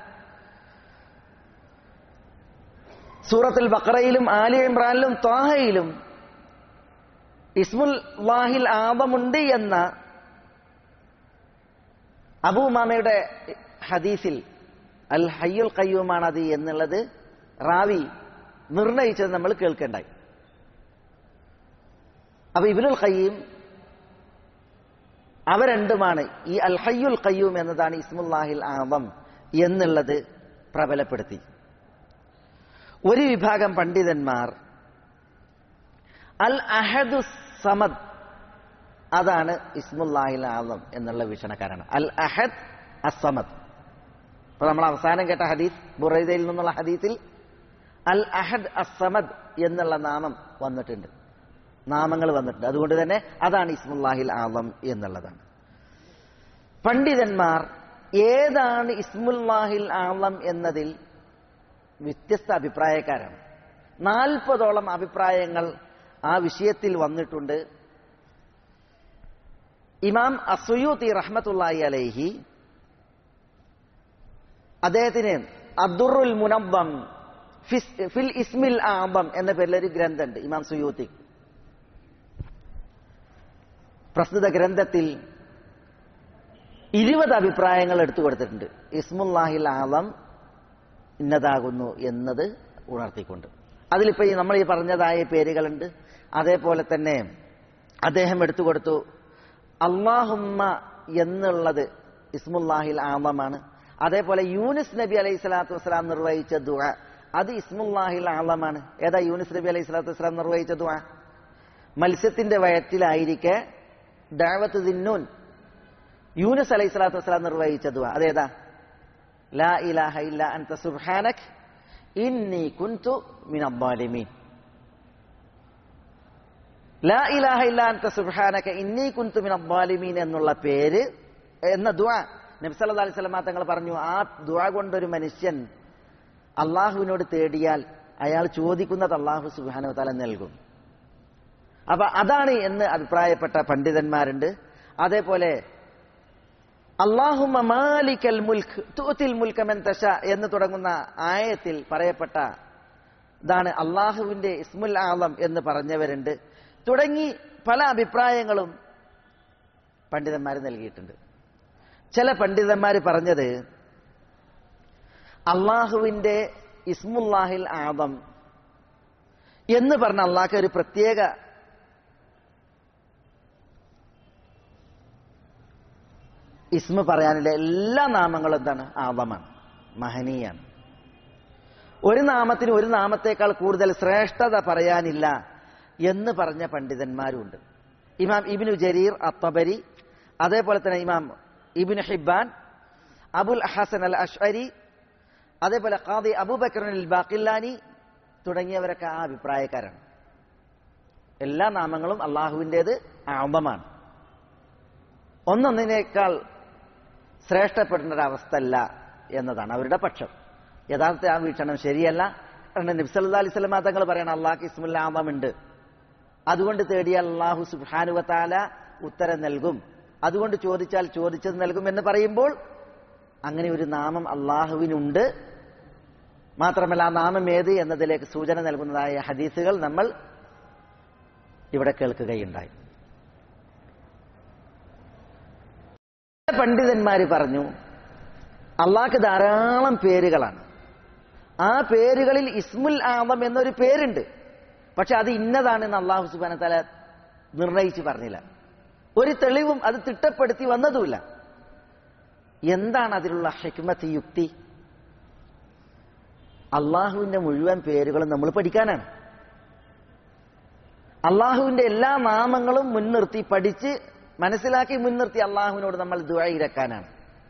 സൂറത്തുൽ ബക്കറയിലും ആലി ഇമ്രാനിലും ത്വാഹയിലും ഇസ്മുൽ വാഹിൽ ആദമുണ്ട് എന്ന അബൂമാമയുടെ ഹദീസിൽ അൽ ഹയ്യുൽ ഖയ്യൂമാണ് അത് എന്നുള്ളത് റാവി നിർണയിച്ചത് നമ്മൾ കേൾക്കണ്ടായി അപ്പൊ ഇബിനുൽ ഖയ്യൂം അവ രണ്ടുമാണ് ഈ അൽ ഹയ്യുൽ ഖയ്യൂം എന്നതാണ് ഇസ്മുല്ലാഹിൽ ആദം എന്നുള്ളത് പ്രബലപ്പെടുത്തി ഒരു വിഭാഗം പണ്ഡിതന്മാർ അൽ അഹദു സമദ് അതാണ് ഇസ്മുല്ലാഹിൽ ആദം എന്നുള്ള വീക്ഷണക്കാരാണ് അൽ അഹദ് അസമദ് അപ്പൊ നമ്മൾ അവസാനം കേട്ട ഹദീസ് ബുറൈദയിൽ നിന്നുള്ള ഹദീസിൽ അൽ അഹദ് അസമദ് എന്നുള്ള നാമം വന്നിട്ടുണ്ട് നാമങ്ങൾ വന്നിട്ടുണ്ട് അതുകൊണ്ട് തന്നെ അതാണ് ഇസ്മുല്ലാഹിൽ ആദം എന്നുള്ളതാണ് പണ്ഡിതന്മാർ ഏതാണ് ഇസ്മുല്ലാഹിൽ ആദം എന്നതിൽ വ്യത്യസ്ത അഭിപ്രായക്കാരാണ് നാൽപ്പതോളം അഭിപ്രായങ്ങൾ ആ വിഷയത്തിൽ വന്നിട്ടുണ്ട് ഇമാം അസുയൂത്തി റഹ്മത്തുള്ളാഹി അലൈഹി അദ്ദേഹത്തിന് അബ്ദുറുൽ മുനബ്ബം ഫിസ്- ഫിൽ ഇസ്മിൽ ആബം എന്ന പേരിലൊരു ഗ്രന്ഥമുണ്ട് ഇമാം സുയൂത്തി പ്രസ്തുത ഗ്രന്ഥത്തിൽ ഇരുപത് അഭിപ്രായങ്ങൾ എടുത്തു കൊടുത്തിട്ടുണ്ട് ഇസ്മുല്ലാഹിൽ ആലം ഇന്നതാകുന്നു എന്നത് ഉണർത്തിക്കൊണ്ട് അതിലിപ്പോ ഈ നമ്മൾ ഈ പറഞ്ഞതായ പേരുകളുണ്ട് അതേപോലെ തന്നെ അദ്ദേഹം എടുത്തു കൊടുത്തു അള്ളാഹുമ്മ എന്നുള്ളത് ഇസ്മുല്ലാഹിൽ ആലമാണ് അതേപോലെ യൂനിസ് നബി അലൈഹി സ്വലാത്തു വസ്സലാം നിർവഹിച്ച ദുആ അത് ഇസ്മുല്ലാഹിൽ ആലമാണ് ഏതാ യൂനിസ് നബി അലൈഹി സ്വലാത്തു വസ്സലാം നിർവഹിച്ച ദുആ മത്സ്യത്തിന്റെ വയറ്റിലായിരിക്കെ ദാവത്ത് ദിന്നൂൻ യൂനുസ് അലൈഹി സ്വലാത്തു വസ്സലാം നിർവഹിച്ച ദുആ അതേതാ ലാ ഇലാഹ ഇല്ല അൻത സുബ്ഹാനക് ഇന്നി കുൻതു മിനദ്ദാലിമീൻ ലാ ഇലാഹ ഇല്ല അൻത സുബ്ഹാനക ഇന്നി കുൻതു മിനദ്ദാലിമീൻ എന്നുള്ള പേര് എന്ന ദുആ നബി സല്ലല്ലാഹു അലൈഹി വസല്ലം തങ്ങൾ പറഞ്ഞു ആ ദുആ കൊണ്ടൊരു മനുഷ്യൻ അള്ളാഹുവിനോട് തേടിയാൽ അയാൾ ചോദിക്കുന്നത് അള്ളാഹു സുബ്ഹാനഹു വ തആല നൽകും അപ്പൊ അതാണ് എന്ന് അഭിപ്രായപ്പെട്ട പണ്ഡിതന്മാരുണ്ട് അതേപോലെ അള്ളാഹുമ മാലിക്കൽ മുൽക്ക് തൂത്തിൽ മുൽക്കമൻ തശ എന്ന് തുടങ്ങുന്ന ആയത്തിൽ പറയപ്പെട്ട ഇതാണ് അള്ളാഹുവിന്റെ ഇസ്മുൽ ആലം എന്ന് പറഞ്ഞവരുണ്ട് തുടങ്ങി പല അഭിപ്രായങ്ങളും പണ്ഡിതന്മാർ നൽകിയിട്ടുണ്ട് ചില പണ്ഡിതന്മാർ പറഞ്ഞത് അള്ളാഹുവിന്റെ ഇസ്മുല്ലാഹിൽ ആദം എന്ന് പറഞ്ഞ അള്ളാഹ് ഒരു പ്രത്യേക ഇസ്മ പറയാനുള്ള എല്ലാ നാമങ്ങളും എന്താണ് ആദമാണ് മഹനീയാണ് ഒരു നാമത്തിന് ഒരു നാമത്തേക്കാൾ കൂടുതൽ ശ്രേഷ്ഠത പറയാനില്ല എന്ന് പറഞ്ഞ പണ്ഡിതന്മാരുണ്ട് ഇമാം ഇബിനു ജരീർ അത്തബരി അതേപോലെ തന്നെ ഇമാം ഇബിന് ഹിബാൻ അബുൽ ഹസൻ അൽ അഷ്അരി അതേപോലെ ഖാദി അബൂബക്കർ അൽ ബാക്കില്ലാനി തുടങ്ങിയവരൊക്കെ ആ അഭിപ്രായക്കാരാണ് എല്ലാ നാമങ്ങളും അള്ളാഹുവിൻ്റെത് ആമമാണ് ഒന്നൊന്നിനേക്കാൾ ശ്രേഷ്ഠപ്പെടുന്ന ഒരവസ്ഥ അല്ല എന്നതാണ് അവരുടെ പക്ഷം യഥാർത്ഥ ആ വീക്ഷണം ശരിയല്ല കാരണം നബ്സല്ലാ അലൈഹി സ്വലമ തങ്ങൾ പറയണം അള്ളാഹ് ഇസ്മുൽ ആമമുണ്ട് അതുകൊണ്ട് തേടിയാൽ അള്ളാഹു സുബാനുവത്താല ഉത്തരം നൽകും അതുകൊണ്ട് ചോദിച്ചാൽ ചോദിച്ചത് നൽകും എന്ന് പറയുമ്പോൾ അങ്ങനെ ഒരു നാമം അള്ളാഹുവിനുണ്ട് മാത്രമല്ല ആ നാമം ഏത് എന്നതിലേക്ക് സൂചന നൽകുന്നതായ ഹദീസുകൾ നമ്മൾ ഇവിടെ കേൾക്കുകയുണ്ടായി പണ്ഡിതന്മാര് പറഞ്ഞു അള്ളാഹ്ക്ക് ധാരാളം പേരുകളാണ് ആ പേരുകളിൽ ഇസ്മുൽ ആദം എന്നൊരു പേരുണ്ട് പക്ഷെ അത് ഇന്നതാണെന്ന് അള്ളാഹു സുബാന തല നിർണയിച്ച് പറഞ്ഞില്ല ഒരു തെളിവും അത് തിട്ടപ്പെടുത്തി വന്നതുമില്ല എന്താണ് അതിലുള്ള ഹെക്മത്ത് യുക്തി അള്ളാഹുവിന്റെ മുഴുവൻ പേരുകളും നമ്മൾ പഠിക്കാനാണ് അള്ളാഹുവിന്റെ എല്ലാ നാമങ്ങളും മുൻനിർത്തി പഠിച്ച് മനസ്സിലാക്കി മുൻനിർത്തി അള്ളാഹുവിനോട് നമ്മൾ ദുഴയിരക്കാനാണ്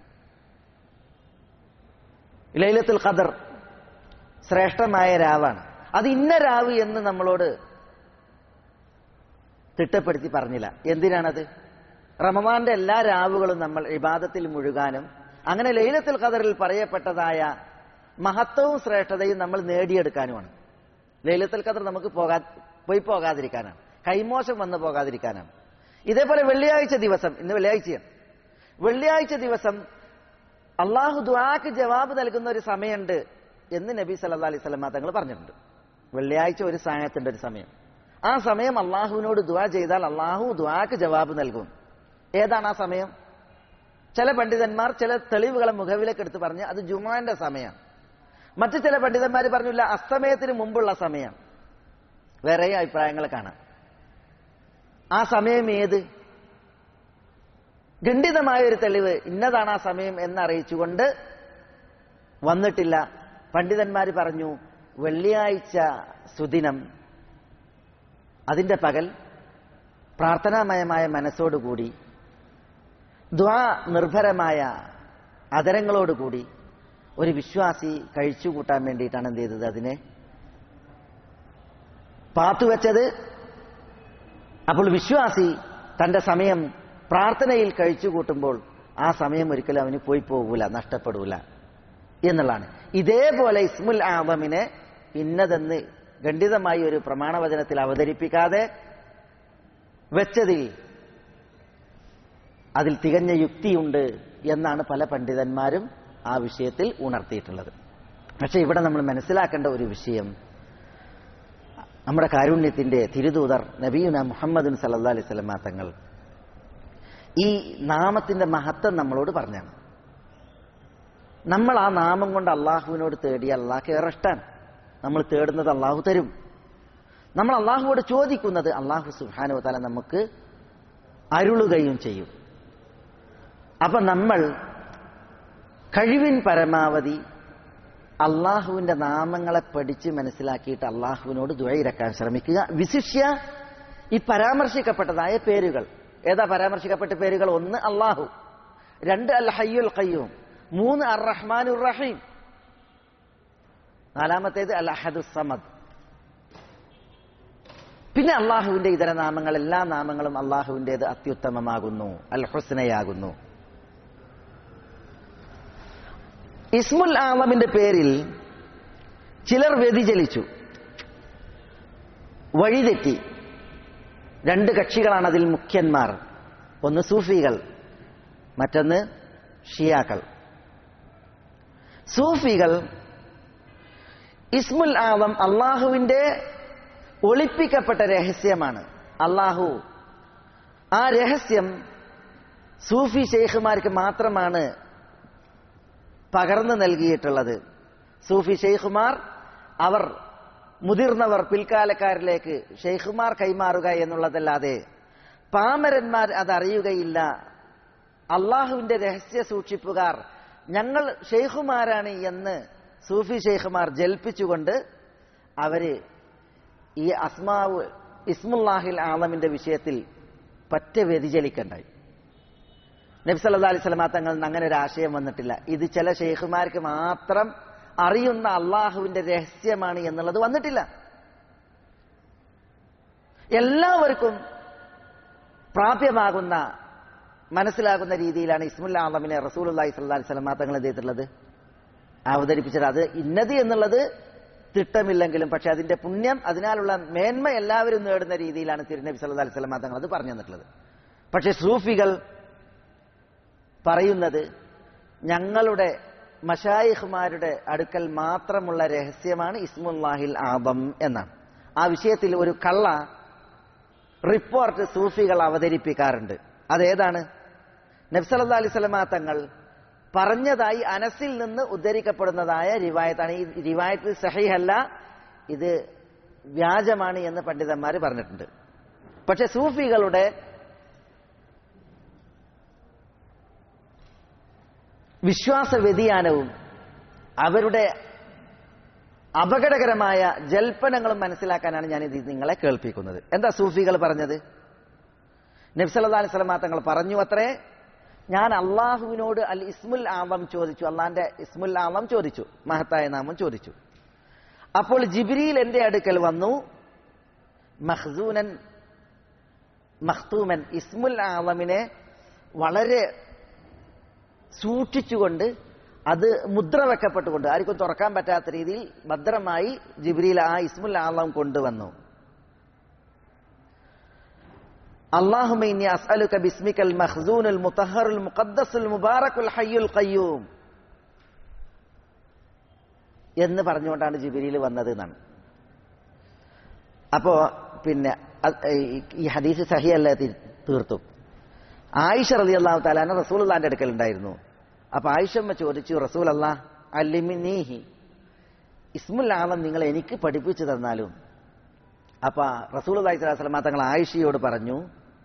ലൈലത്തുൽ ഖദർ ശ്രേഷ്ഠമായ രാവാണ് അത് ഇന്ന രാവ് എന്ന് നമ്മളോട് തിട്ടപ്പെടുത്തി പറഞ്ഞില്ല എന്തിനാണത് റമദാന്റെ എല്ലാ രാവുകളും നമ്മൾ ഇബാദത്തിൽ മുഴുകാനും അങ്ങനെ ലൈലത്തുൽ ഖദറിൽ പറയപ്പെട്ടതായ മഹത്വവും ശ്രേഷ്ഠതയും നമ്മൾ നേടിയെടുക്കാനുമാണ് ലൈലത്തുൽ ഖദർ നമുക്ക് പോകാ പോയി പോകാതിരിക്കാനാണ് കൈമോശം വന്നു പോകാതിരിക്കാനാണ് ഇതേപോലെ വെള്ളിയാഴ്ച ദിവസം ഇന്ന് വെള്ളിയാഴ്ചയാണ് വെള്ളിയാഴ്ച ദിവസം അള്ളാഹു ദ്വാക്ക് ജവാബ് നൽകുന്ന ഒരു സമയമുണ്ട് എന്ന് നബി സല്ലാ അലൈഹി സ്വലമ തങ്ങൾ പറഞ്ഞിട്ടുണ്ട് വെള്ളിയാഴ്ച ഒരു സമയത്തിന്റെ ഒരു സമയം ആ സമയം അള്ളാഹുവിനോട് ദ്വാ ചെയ്താൽ അള്ളാഹു ദ്വാക്ക് ജവാബ് നൽകും ഏതാണ് ആ സമയം ചില പണ്ഡിതന്മാർ ചില തെളിവുകളെ മുഖവിലേക്ക് എടുത്ത് പറഞ്ഞ് അത് ജുമാന്റെ സമയമാണ് മറ്റു ചില പണ്ഡിതന്മാർ പറഞ്ഞില്ല അസ്തമയത്തിന് മുമ്പുള്ള സമയം വേറെ അഭിപ്രായങ്ങൾ കാണാം ആ സമയം ഏത് ഖണ്ഡിതമായ ഒരു തെളിവ് ഇന്നതാണ് ആ സമയം എന്നറിയിച്ചുകൊണ്ട് വന്നിട്ടില്ല പണ്ഡിതന്മാർ പറഞ്ഞു വെള്ളിയാഴ്ച സുദിനം അതിന്റെ പകൽ പ്രാർത്ഥനാമയമായ മനസ്സോടുകൂടി ദ്വാ നിർഭരമായ അതരങ്ങളോടുകൂടി ഒരു വിശ്വാസി കഴിച്ചുകൂട്ടാൻ വേണ്ടിയിട്ടാണ് എന്ത് ചെയ്തത് അതിനെ പാത്തുവെച്ചത് അപ്പോൾ വിശ്വാസി തന്റെ സമയം പ്രാർത്ഥനയിൽ കഴിച്ചുകൂട്ടുമ്പോൾ ആ സമയം ഒരിക്കലും അവന് പോയി പോകൂല നഷ്ടപ്പെടൂല എന്നുള്ളതാണ് ഇതേപോലെ ഇസ്മുൽ ആദമിനെ ഇന്നതെന്ന് ഖണ്ഡിതമായി ഒരു പ്രമാണവചനത്തിൽ അവതരിപ്പിക്കാതെ വെച്ചതിൽ അതിൽ തികഞ്ഞ യുക്തിയുണ്ട് എന്നാണ് പല പണ്ഡിതന്മാരും ആ വിഷയത്തിൽ ഉണർത്തിയിട്ടുള്ളത് പക്ഷെ ഇവിടെ നമ്മൾ മനസ്സിലാക്കേണ്ട ഒരു വിഷയം നമ്മുടെ കാരുണ്യത്തിന്റെ തിരുദൂതർ നബീന മുഹമ്മദുൻ സല്ലാ അലൈഹി സ്വലമ തങ്ങൾ ഈ നാമത്തിന്റെ മഹത്വം നമ്മളോട് പറഞ്ഞാണ് നമ്മൾ ആ നാമം കൊണ്ട് അള്ളാഹുവിനോട് തേടി അള്ളാഹ് ഏറെ ഇഷ്ടാണ് നമ്മൾ തേടുന്നത് അള്ളാഹു തരും നമ്മൾ അള്ളാഹുവോട് ചോദിക്കുന്നത് അള്ളാഹു സുഹാനു തല നമുക്ക് അരുളുകയും ചെയ്യും അപ്പൊ നമ്മൾ കഴിവിൻ പരമാവധി അള്ളാഹുവിന്റെ നാമങ്ങളെ പഠിച്ച് മനസ്സിലാക്കിയിട്ട് അള്ളാഹുവിനോട് ദുഴയിരക്കാൻ ശ്രമിക്കുക വിശിഷ്യ ഈ പരാമർശിക്കപ്പെട്ടതായ പേരുകൾ ഏതാ പരാമർശിക്കപ്പെട്ട പേരുകൾ ഒന്ന് അള്ളാഹു രണ്ട് അൽ ഹയ്യുൽ ഖയ്യൂം മൂന്ന് അർ റഹ്മാനുർ റഹീം നാലാമത്തേത് അൽ അഹദു സമദ് പിന്നെ അള്ളാഹുവിന്റെ ഇതര നാമങ്ങൾ എല്ലാ നാമങ്ങളും അള്ളാഹുവിൻ്റെത് അത്യുത്തമമാകുന്നു അൽ ഹുസ്നയാകുന്നു ഇസ്മുൽ ആലമിന്റെ പേരിൽ ചിലർ വ്യതിചലിച്ചു വഴിതെറ്റി രണ്ട് കക്ഷികളാണ് അതിൽ മുഖ്യന്മാർ ഒന്ന് സൂഫികൾ മറ്റൊന്ന് ഷിയാക്കൾ സൂഫികൾ ഇസ്മുൽ ആലം അള്ളാഹുവിന്റെ ഒളിപ്പിക്കപ്പെട്ട രഹസ്യമാണ് അള്ളാഹു ആ രഹസ്യം സൂഫി ഷെയ്ഖുമാർക്ക് മാത്രമാണ് പകർന്നു നൽകിയിട്ടുള്ളത് സൂഫി ഷെയ്ഖുമാർ അവർ മുതിർന്നവർ പിൽക്കാലക്കാരിലേക്ക് ഷെയ്ഖുമാർ കൈമാറുക എന്നുള്ളതല്ലാതെ പാമരന്മാർ അതറിയുകയില്ല അള്ളാഹുവിന്റെ രഹസ്യ സൂക്ഷിപ്പുകാർ ഞങ്ങൾ ഷെയ്ഖുമാരാണ് എന്ന് സൂഫി ഷെയ്ഖുമാർ ജൽപ്പിച്ചുകൊണ്ട് അവര് ഈ അസ്മാവ് ഇസ്മുല്ലാഹിൽ ആലമിന്റെ വിഷയത്തിൽ പറ്റ വ്യതിചലിക്കണ്ടായി നബ്സല്ലാ അലൈഹി സ്വലമാ തങ്ങളിൽ നിന്ന് അങ്ങനെ ഒരു ആശയം വന്നിട്ടില്ല ഇത് ചില ഷെയ്ഖുമാർക്ക് മാത്രം അറിയുന്ന അള്ളാഹുവിന്റെ രഹസ്യമാണ് എന്നുള്ളത് വന്നിട്ടില്ല എല്ലാവർക്കും പ്രാപ്യമാകുന്ന മനസ്സിലാകുന്ന രീതിയിലാണ് ഇസ്മുൽ ആലമിനെ റസൂൽ അള്ളാഹി സ്വല്ലാ അലൈഹി സ്വലമാ തങ്ങൾ എന്ത് ചെയ്തിട്ടുള്ളത് അവതരിപ്പിച്ചത് അത് ഇന്നത് എന്നുള്ളത് തിട്ടമില്ലെങ്കിലും പക്ഷെ അതിന്റെ പുണ്യം അതിനാലുള്ള മേന്മ എല്ലാവരും നേടുന്ന രീതിയിലാണ് തിരുനബി സല്ലല്ലാഹു അലൈഹി വസല്ലം തങ്ങൾ അത് പറഞ്ഞു തന്നിട്ടുള്ളത് പക്ഷെ സൂഫികൾ പറയുന്നത് ഞങ്ങളുടെ മഷായിഖ്മാരുടെ അടുക്കൽ മാത്രമുള്ള രഹസ്യമാണ് ഇസ്മുല്ലാഹിൽ ആദം എന്നാണ് ആ വിഷയത്തിൽ ഒരു കള്ള റിപ്പോർട്ട് സൂഫികൾ അവതരിപ്പിക്കാറുണ്ട് അതേതാണ് നബ്സല്ലാ അലൈഹി സ്വലമാ തങ്ങൾ പറഞ്ഞതായി അനസിൽ നിന്ന് ഉദ്ധരിക്കപ്പെടുന്നതായ റിവായത്താണ് ഈ റിവായത്ത് സഹിഹല്ല ഇത് വ്യാജമാണ് എന്ന് പണ്ഡിതന്മാർ പറഞ്ഞിട്ടുണ്ട് പക്ഷെ സൂഫികളുടെ വിശ്വാസ വ്യതിയാനവും അവരുടെ അപകടകരമായ ജൽപ്പനങ്ങളും മനസ്സിലാക്കാനാണ് ഞാൻ ഇത് നിങ്ങളെ കേൾപ്പിക്കുന്നത് എന്താ സൂഫികൾ പറഞ്ഞത് നബ്സല്ലാ അലൈഹി സ്വലമാ തങ്ങൾ പറഞ്ഞു അത്രേ ഞാൻ അള്ളാഹുവിനോട് അൽ ഇസ്മുൽ ആലം ചോദിച്ചു അള്ളാന്റെ ഇസ്മുൽ ആലം ചോദിച്ചു മഹത്തായ നാമം ചോദിച്ചു അപ്പോൾ ജിബ്രീൽ എന്റെ അടുക്കൽ വന്നു മഹ്സൂനൻ മഖ്തൂമൻ ഇസ്മുൽ ആലമിനെ വളരെ സൂക്ഷിച്ചുകൊണ്ട് അത് മുദ്ര വെക്കപ്പെട്ടുകൊണ്ട് ആർക്കും തുറക്കാൻ പറ്റാത്ത രീതിയിൽ ഭദ്രമായി ജിബ്രീൽ ആ ഇസ്മുൽ ആലം കൊണ്ടുവന്നു اللهم إني أسألك باسمك المخزون المطهر المقدس المبارك الحي القيوم എന്ന് പറഞ്ഞുകൊണ്ടാണ് ജിബിരിയിൽ വന്നത് എന്നാണ് അപ്പോ പിന്നെ ഈ ഹദീസ് സഹിയല്ല തീർത്തും ആയിഷ റലി അള്ളാഹു താലാന റസൂൽ അള്ളാന്റെ അടുക്കൽ ഉണ്ടായിരുന്നു അപ്പൊ ആയിഷമ്മ ചോദിച്ചു റസൂൽ അള്ളാഹ് അല്ലിമിനീഹി ഇസ്മുൽ ആലം നിങ്ങൾ എനിക്ക് പഠിപ്പിച്ചു തന്നാലും അപ്പൊ റസൂൽ അള്ളാഹി സ്വലാസ്ലമ തങ്ങൾ ആയിഷയോട് പറഞ്ഞു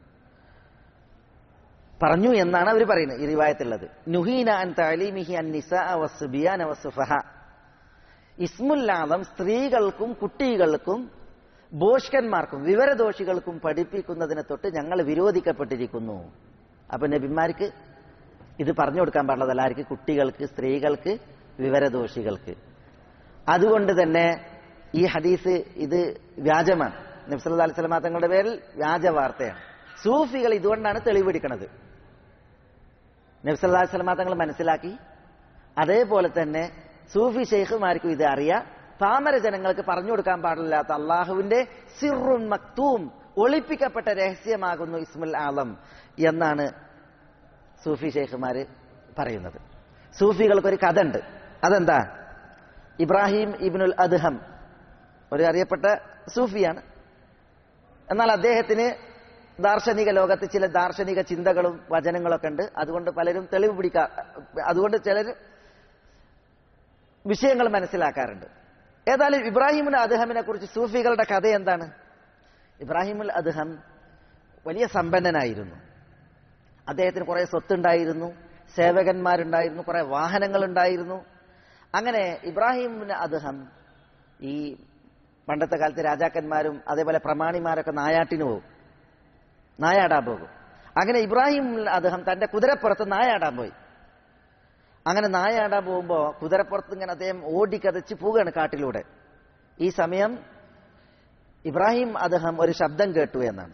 പറഞ്ഞു എന്നാണ് അവർ പറയുന്നത് ഈ റിവായത്തുള്ളത് നുഹീന അൻ തലീമിഹി അൻ നിസാ വസുബിയാൻ വസുഫഹ ഇസ്മുല്ലാദം സ്ത്രീകൾക്കും കുട്ടികൾക്കും ബോഷ്കന്മാർക്കും വിവരദോഷികൾക്കും പഠിപ്പിക്കുന്നതിനെ തൊട്ട് ഞങ്ങൾ വിരോധിക്കപ്പെട്ടിരിക്കുന്നു അപ്പൊ നബിമാർക്ക് ഇത് പറഞ്ഞു കൊടുക്കാൻ പാടുള്ളതല്ല ആർക്ക് കുട്ടികൾക്ക് സ്ത്രീകൾക്ക് വിവരദോഷികൾക്ക് അതുകൊണ്ട് തന്നെ ഈ ഹദീസ് ഇത് വ്യാജമാണ് നബ്സല്ലാ അലൈഹി സ്വലമാ തങ്ങളുടെ പേരിൽ വ്യാജ വാർത്തയാണ് സൂഫികൾ ഇതുകൊണ്ടാണ് തെളിവെടുക്കുന്നത് നബ്സല്ലാ സ്വലമാ തങ്ങൾ മനസ്സിലാക്കി അതേപോലെ തന്നെ സൂഫി ഷെയ്ഖുമാർക്കും ഇത് അറിയാം പാമര ജനങ്ങൾക്ക് പറഞ്ഞു കൊടുക്കാൻ പാടില്ലാത്ത അള്ളാഹുവിന്റെ സിറുൻ മക്തൂം ഒളിപ്പിക്കപ്പെട്ട രഹസ്യമാകുന്നു ഇസ്മുൽ ആലം എന്നാണ് സൂഫി ഷെയ്ഖുമാര് പറയുന്നത് സൂഫികൾക്കൊരു കഥ ഉണ്ട് അതെന്താ ഇബ്രാഹിം ഇബ്നുൽ അദ്ഹം ഒരു അറിയപ്പെട്ട സൂഫിയാണ് എന്നാൽ അദ്ദേഹത്തിന് ദാർശനിക ലോകത്ത് ചില ദാർശനിക ചിന്തകളും വചനങ്ങളൊക്കെ ഉണ്ട് അതുകൊണ്ട് പലരും തെളിവ് പിടിക്കാ അതുകൊണ്ട് ചിലർ വിഷയങ്ങൾ മനസ്സിലാക്കാറുണ്ട് ഏതായാലും ഇബ്രാഹിമുൽ അദ്ഹമിനെ കുറിച്ച് സൂഫികളുടെ കഥ എന്താണ് ഇബ്രാഹിമുൽ അദ്ഹം വലിയ സമ്പന്നനായിരുന്നു അദ്ദേഹത്തിന് കുറെ സ്വത്തുണ്ടായിരുന്നു സേവകന്മാരുണ്ടായിരുന്നു കുറെ വാഹനങ്ങളുണ്ടായിരുന്നു അങ്ങനെ ഇബ്രാഹിമിന് അദ്ദേഹം ഈ പണ്ടത്തെ കാലത്ത് രാജാക്കന്മാരും അതേപോലെ പ്രമാണിമാരൊക്കെ നായാട്ടിന് പോകും നായാടാൻ പോകും അങ്ങനെ ഇബ്രാഹിം അദ്ദേഹം തന്റെ കുതിരപ്പുറത്ത് നായാടാൻ പോയി അങ്ങനെ നായാടാൻ പോകുമ്പോൾ കുതിരപ്പുറത്ത് ഇങ്ങനെ അദ്ദേഹം ഓടിക്കതച്ച് പോവുകയാണ് കാട്ടിലൂടെ ഈ സമയം ഇബ്രാഹിം അദ്ദേഹം ഒരു ശബ്ദം കേട്ടു എന്നാണ്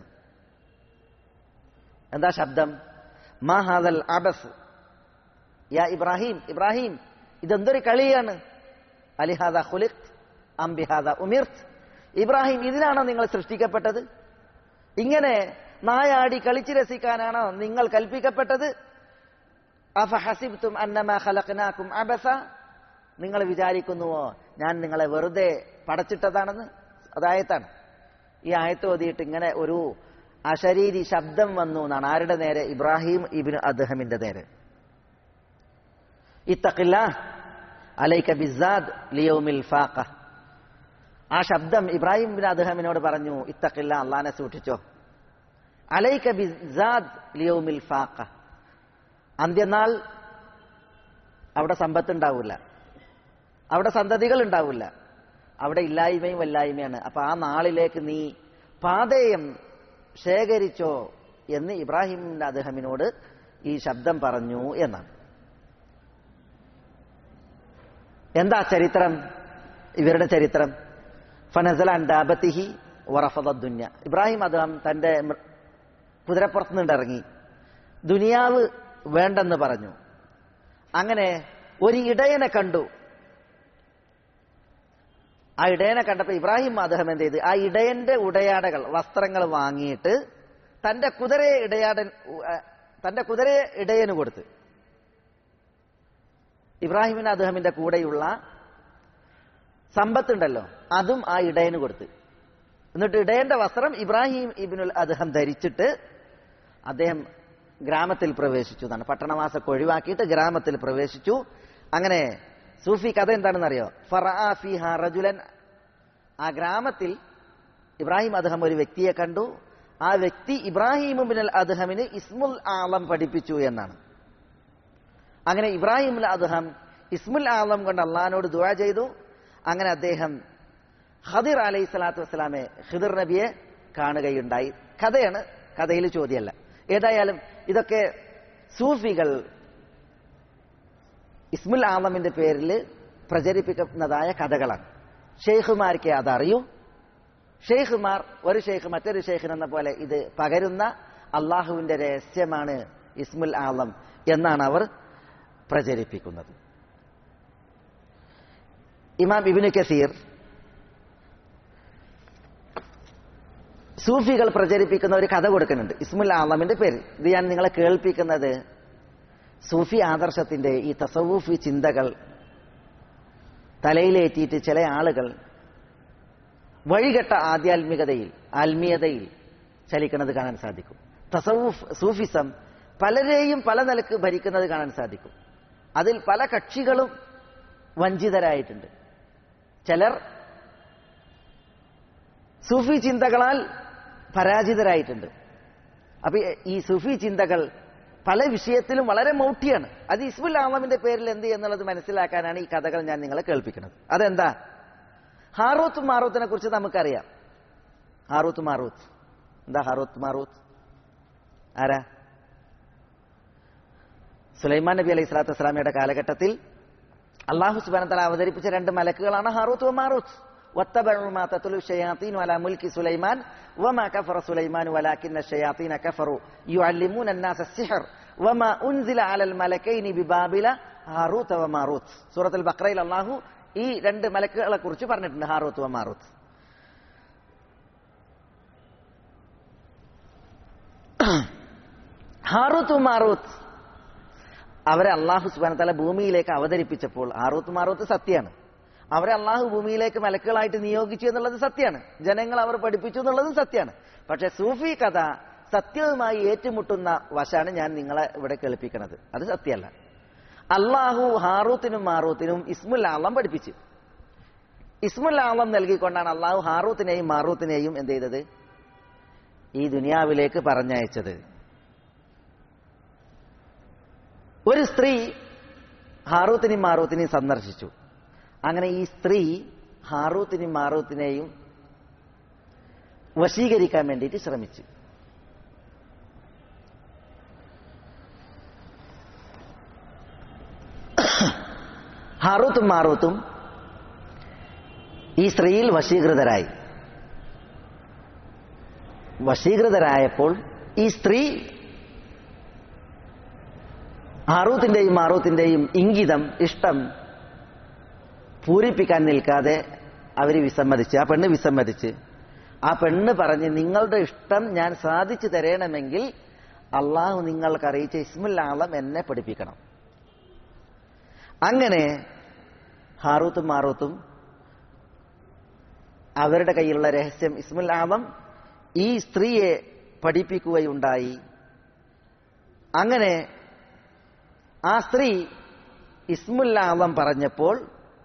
എന്താ ശബ്ദം മാഹാദൽ അബസ് യാ ഇബ്രാഹിം ഇബ്രാഹിം ഇതെന്തൊരു കളിയാണ് അലിഹാദ ഖുലിഖ് അംബിഹാദ ഉമിർത്ത് ഇബ്രാഹിം ഇതിനാണോ നിങ്ങൾ സൃഷ്ടിക്കപ്പെട്ടത് ഇങ്ങനെ നായാടി കളിച്ചു രസിക്കാനാണോ നിങ്ങൾ കൽപ്പിക്കപ്പെട്ടത് അഫ ഹസിബ്തും അന്നമാ ഖലഖനാകും അബസ നിങ്ങൾ വിചാരിക്കുന്നുവോ ഞാൻ നിങ്ങളെ വെറുതെ പടച്ചിട്ടതാണെന്ന് അതായത്താണ് ഈ ആയത്ത് ഓതിയിട്ട് ഇങ്ങനെ ഒരു അശരീരി ശബ്ദം വന്നു എന്നാണ് ആരുടെ നേരെ ഇബ്രാഹിം ഇബിൻ അദ്ഹമിന്റെ നേരെ ഇത്തഖില്ല അലൈക ബിസാദ് ലിയോമിൽ ഫാഖ ആ ശബ്ദം ഇബ്രാഹിം ബിൻ അദ്ഹമിനോട് പറഞ്ഞു ഇത്തഖില്ല അള്ളാനെ സൂക്ഷിച്ചോ അലൈക ബിസാദ് ലിയോമിൽ ഫാഖ അന്ത്യനാൾ അവിടെ സമ്പത്ത് ഉണ്ടാവില്ല അവിടെ സന്തതികൾ ഉണ്ടാവില്ല അവിടെ ഇല്ലായ്മയും വല്ലായ്മയാണ് അപ്പൊ ആ നാളിലേക്ക് നീ പാതയം ശേഖരിച്ചോ എന്ന് ഇബ്രാഹിമിന്റെ അദ്ദേഹമിനോട് ഈ ശബ്ദം പറഞ്ഞു എന്നാണ് എന്താ ചരിത്രം ഇവരുടെ ചരിത്രം ഫനസൽ അൻഡാബത്തിഹി വറഫദ ദുന്യ ഇബ്രാഹിം അദ്ദേഹം തന്റെ മൃ- കുതിരപ്പുറത്ത് നിന്നിറങ്ങി ദുനിയാവ് വേണ്ടെന്ന് പറഞ്ഞു അങ്ങനെ ഒരു ഇടയനെ കണ്ടു ആ ഇടയനെ കണ്ടപ്പോ ഇബ്രാഹിം അദ്ദേഹം എന്ത് ചെയ്ത് ആ ഇടയന്റെ ഉടയാടകൾ വസ്ത്രങ്ങൾ വാങ്ങിയിട്ട് തന്റെ കുതിരയെ ഇടയാടൻ ഉ- ആ, തന്റെ കുതിരയെ ഇടയന് കൊടുത്ത് ഇബ്രാഹിമിന് അദ്ദേഹമിന്റെ കൂടെയുള്ള സമ്പത്തുണ്ടല്ലോ അതും ആ ഇടയന് കൊടുത്ത് എന്നിട്ട് ഇടയന്റെ വസ്ത്രം ഇബ്രാഹിം ഇബിനുൽ അദ്ദേഹം ധരിച്ചിട്ട് അദ്ദേഹം ഗ്രാമത്തിൽ പ്രവേശിച്ചു എന്നാണ് പട്ടണവാസമൊക്കെ ഒഴിവാക്കിയിട്ട് ഗ്രാമത്തിൽ പ്രവേശിച്ചു അങ്ങനെ സൂഫി കഥ എന്താണെന്നറിയോ ഫറആ ഫീഹാ റജുലൻ ആ ഗ്രാമത്തിൽ ഇബ്രാഹിം അദ്ദേഹം ഒരു വ്യക്തിയെ കണ്ടു ആ വ്യക്തി ഇബ്രാഹിം ബിനൽ അദ്ദേഹമിന് ഇസ്മുൽ ആലം പഠിപ്പിച്ചു എന്നാണ് അങ്ങനെ ഇബ്രാഹിം അദ്ദേഹം ഇസ്മുൽ ആലം കൊണ്ട് അള്ളഹാനോട് ദുആ ചെയ്തു അങ്ങനെ അദ്ദേഹം ഖദിർ അലൈഹി സ്വലാത്തു വസ്സലാമെ ഖിദിർ നബിയെ കാണുകയുണ്ടായി കഥയാണ് കഥയിൽ ചോദ്യമല്ല ഏതായാലും ഇതൊക്കെ സൂഫികൾ ഇസ്മുൽ ആലമിന്റെ പേരിൽ പ്രചരിപ്പിക്കുന്നതായ കഥകളാണ് ഷെയ്ഖുമാർക്ക് അതറിയൂ ഷെയ്ഖുമാർ ഒരു ഷെയ്ഖ് മറ്റൊരു ഷെയ്ഖിനെന്ന പോലെ ഇത് പകരുന്ന അള്ളാഹുവിന്റെ രഹസ്യമാണ് ഇസ്മുൽ ആലം എന്നാണ് അവർ പ്രചരിപ്പിക്കുന്നത് ഇമാം ഇബിന് കസീർ സൂഫികൾ പ്രചരിപ്പിക്കുന്ന ഒരു കഥ കൊടുക്കുന്നുണ്ട് ഇസ്മുൽ ആലമിന്റെ പേര് ഇത് ഞാൻ നിങ്ങളെ കേൾപ്പിക്കുന്നത് സൂഫി ആദർശത്തിന്റെ ഈ തസവൂഫി ചിന്തകൾ തലയിലേറ്റിയിട്ട് ചില ആളുകൾ വഴികെട്ട ആധ്യാത്മികതയിൽ ആത്മീയതയിൽ ചലിക്കുന്നത് കാണാൻ സാധിക്കും തസവൂഫ് സൂഫിസം പലരെയും പല നിലക്ക് ഭരിക്കുന്നത് കാണാൻ സാധിക്കും അതിൽ പല കക്ഷികളും വഞ്ചിതരായിട്ടുണ്ട് ചിലർ സൂഫി ചിന്തകളാൽ പരാജിതരായിട്ടുണ്ട് അപ്പൊ ഈ സൂഫി ചിന്തകൾ പല വിഷയത്തിലും വളരെ മൗഢ്യാണ് അത് ഇസ്മുൽ ആലമിന്റെ പേരിൽ എന്ത് എന്നുള്ളത് മനസ്സിലാക്കാനാണ് ഈ കഥകൾ ഞാൻ നിങ്ങളെ കേൾപ്പിക്കുന്നത് അതെന്താ ഹാറൂത്ത് മാറൂത്തിനെ കുറിച്ച് നമുക്കറിയാം ഹാറൂത്ത് മാറൂത്ത് എന്താ ഹാറൂത്ത് മാറൂത്ത് ആരാ സുലൈമാൻ നബി അലൈഹി സ്വലാത്തു വസ്സലാമയുടെ കാലഘട്ടത്തിൽ അള്ളാഹു സുബാന തല അവതരിപ്പിച്ച രണ്ട് മലക്കുകളാണ് ഹാറൂത്ത് മാറൂത്ത് واتبعوا ما تتلو الشياطين على ملك سليمان وما كفر سليمان ولكن الشياطين كفروا يعلمون الناس السحر وما أنزل على الملكين ببابل هاروت وماروت سورة البقرة അള്ളാഹു ഈ രണ്ട് മലക്കുകളെ കുറിച്ച് പറഞ്ഞിട്ടുണ്ട് ഹാറൂത്ത് വമാറൂത്ത് ഹാറൂത്ത് മാറൂത്ത് അവരെ അള്ളാഹു സുബാന തല ഭൂമിയിലേക്ക് അവതരിപ്പിച്ചപ്പോൾ ഹാറൂത്ത് മാറൂത്ത് സത്യമാണ് അവരെ അള്ളാഹു ഭൂമിയിലേക്ക് മലക്കുകളായിട്ട് നിയോഗിച്ചു എന്നുള്ളത് സത്യമാണ് ജനങ്ങൾ അവർ പഠിപ്പിച്ചു എന്നുള്ളതും സത്യമാണ് പക്ഷെ സൂഫി കഥ സത്യവുമായി ഏറ്റുമുട്ടുന്ന വശാണ് ഞാൻ നിങ്ങളെ ഇവിടെ കേൾപ്പിക്കുന്നത് അത് സത്യമല്ല അള്ളാഹു ഹാറൂത്തിനും മാറൂത്തിനും ഇസ്മുൽ ആളം പഠിപ്പിച്ചു ഇസ്മുൽ ആളം നൽകിക്കൊണ്ടാണ് അള്ളാഹു ഹാറൂത്തിനെയും മാറൂത്തിനെയും എന്ത് ചെയ്തത് ഈ ദുനിയാവിലേക്ക് പറഞ്ഞയച്ചത് ഒരു സ്ത്രീ ഹാറൂത്തിനെയും മാറൂത്തിനെയും സന്ദർശിച്ചു അങ്ങനെ ഈ സ്ത്രീ ഹാറൂത്തിനെയും മാറൂത്തിനെയും വശീകരിക്കാൻ വേണ്ടിയിട്ട് ശ്രമിച്ചു ഹാറൂത്തും മാറൂത്തും ഈ സ്ത്രീയിൽ വശീകൃതരായി വശീകൃതരായപ്പോൾ ഈ സ്ത്രീ ഹാറൂത്തിന്റെയും മാറൂത്തിന്റെയും ഇംഗിതം ഇഷ്ടം പൂരിപ്പിക്കാൻ നിൽക്കാതെ അവർ വിസമ്മതിച്ച് ആ പെണ്ണ് വിസമ്മതിച്ച് ആ പെണ്ണ് പറഞ്ഞ് നിങ്ങളുടെ ഇഷ്ടം ഞാൻ സാധിച്ചു തരണമെങ്കിൽ അള്ളാഹു നിങ്ങൾക്ക് അറിയിച്ച ഇസ്മുല്ലാളം എന്നെ പഠിപ്പിക്കണം അങ്ങനെ ഹാറൂത്തും മാറൂത്തും അവരുടെ കയ്യിലുള്ള രഹസ്യം ഇസ്മുൽ ആലം ഈ സ്ത്രീയെ പഠിപ്പിക്കുകയുണ്ടായി അങ്ങനെ ആ സ്ത്രീ ഇസ്മുൽ ആലം പറഞ്ഞപ്പോൾ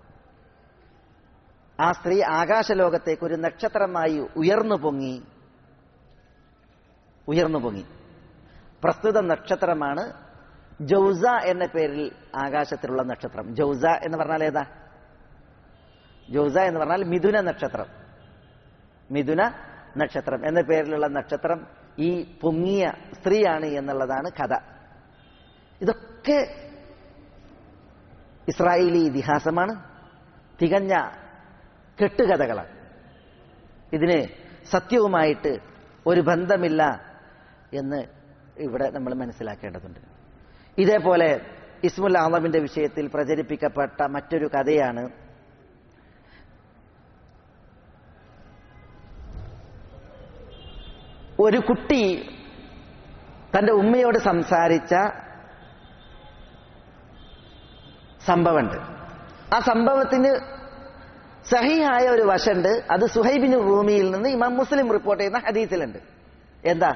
ആ സ്ത്രീ ആകാശലോകത്തേക്ക് ഒരു നക്ഷത്രമായി ഉയർന്നു പൊങ്ങി ഉയർന്നു പൊങ്ങി പ്രസ്തുത നക്ഷത്രമാണ് ജൗസ എന്ന പേരിൽ ആകാശത്തിലുള്ള നക്ഷത്രം ജൗസ എന്ന് പറഞ്ഞാൽ ഏതാ ജൗസ എന്ന് പറഞ്ഞാൽ മിഥുന നക്ഷത്രം മിഥുന നക്ഷത്രം എന്ന പേരിലുള്ള നക്ഷത്രം ഈ പൊങ്ങിയ സ്ത്രീയാണ് എന്നുള്ളതാണ് കഥ ഇതൊക്കെ ഇസ്രായേലി ഇതിഹാസമാണ് തികഞ്ഞ കെട്ടുകഥകളാണ് ഇതിന് സത്യവുമായിട്ട് ഒരു ബന്ധമില്ല എന്ന് ഇവിടെ നമ്മൾ മനസ്സിലാക്കേണ്ടതുണ്ട് ഇതേപോലെ ഇസ്മുൽ ആലമിന്റെ വിഷയത്തിൽ പ്രചരിപ്പിക്കപ്പെട്ട മറ്റൊരു കഥയാണ് ഒരു കുട്ടി തന്റെ ഉമ്മയോട് സംസാരിച്ച സംഭവമുണ്ട് ആ സംഭവത്തിന് സഹിയായ ഒരു വശമുണ്ട് അത് സുഹൈബിന് റൂമിയിൽ നിന്ന് ഇമാം മുസ്ലിം റിപ്പോർട്ട് ചെയ്യുന്ന ഹദീസിലുണ്ട് എന്താ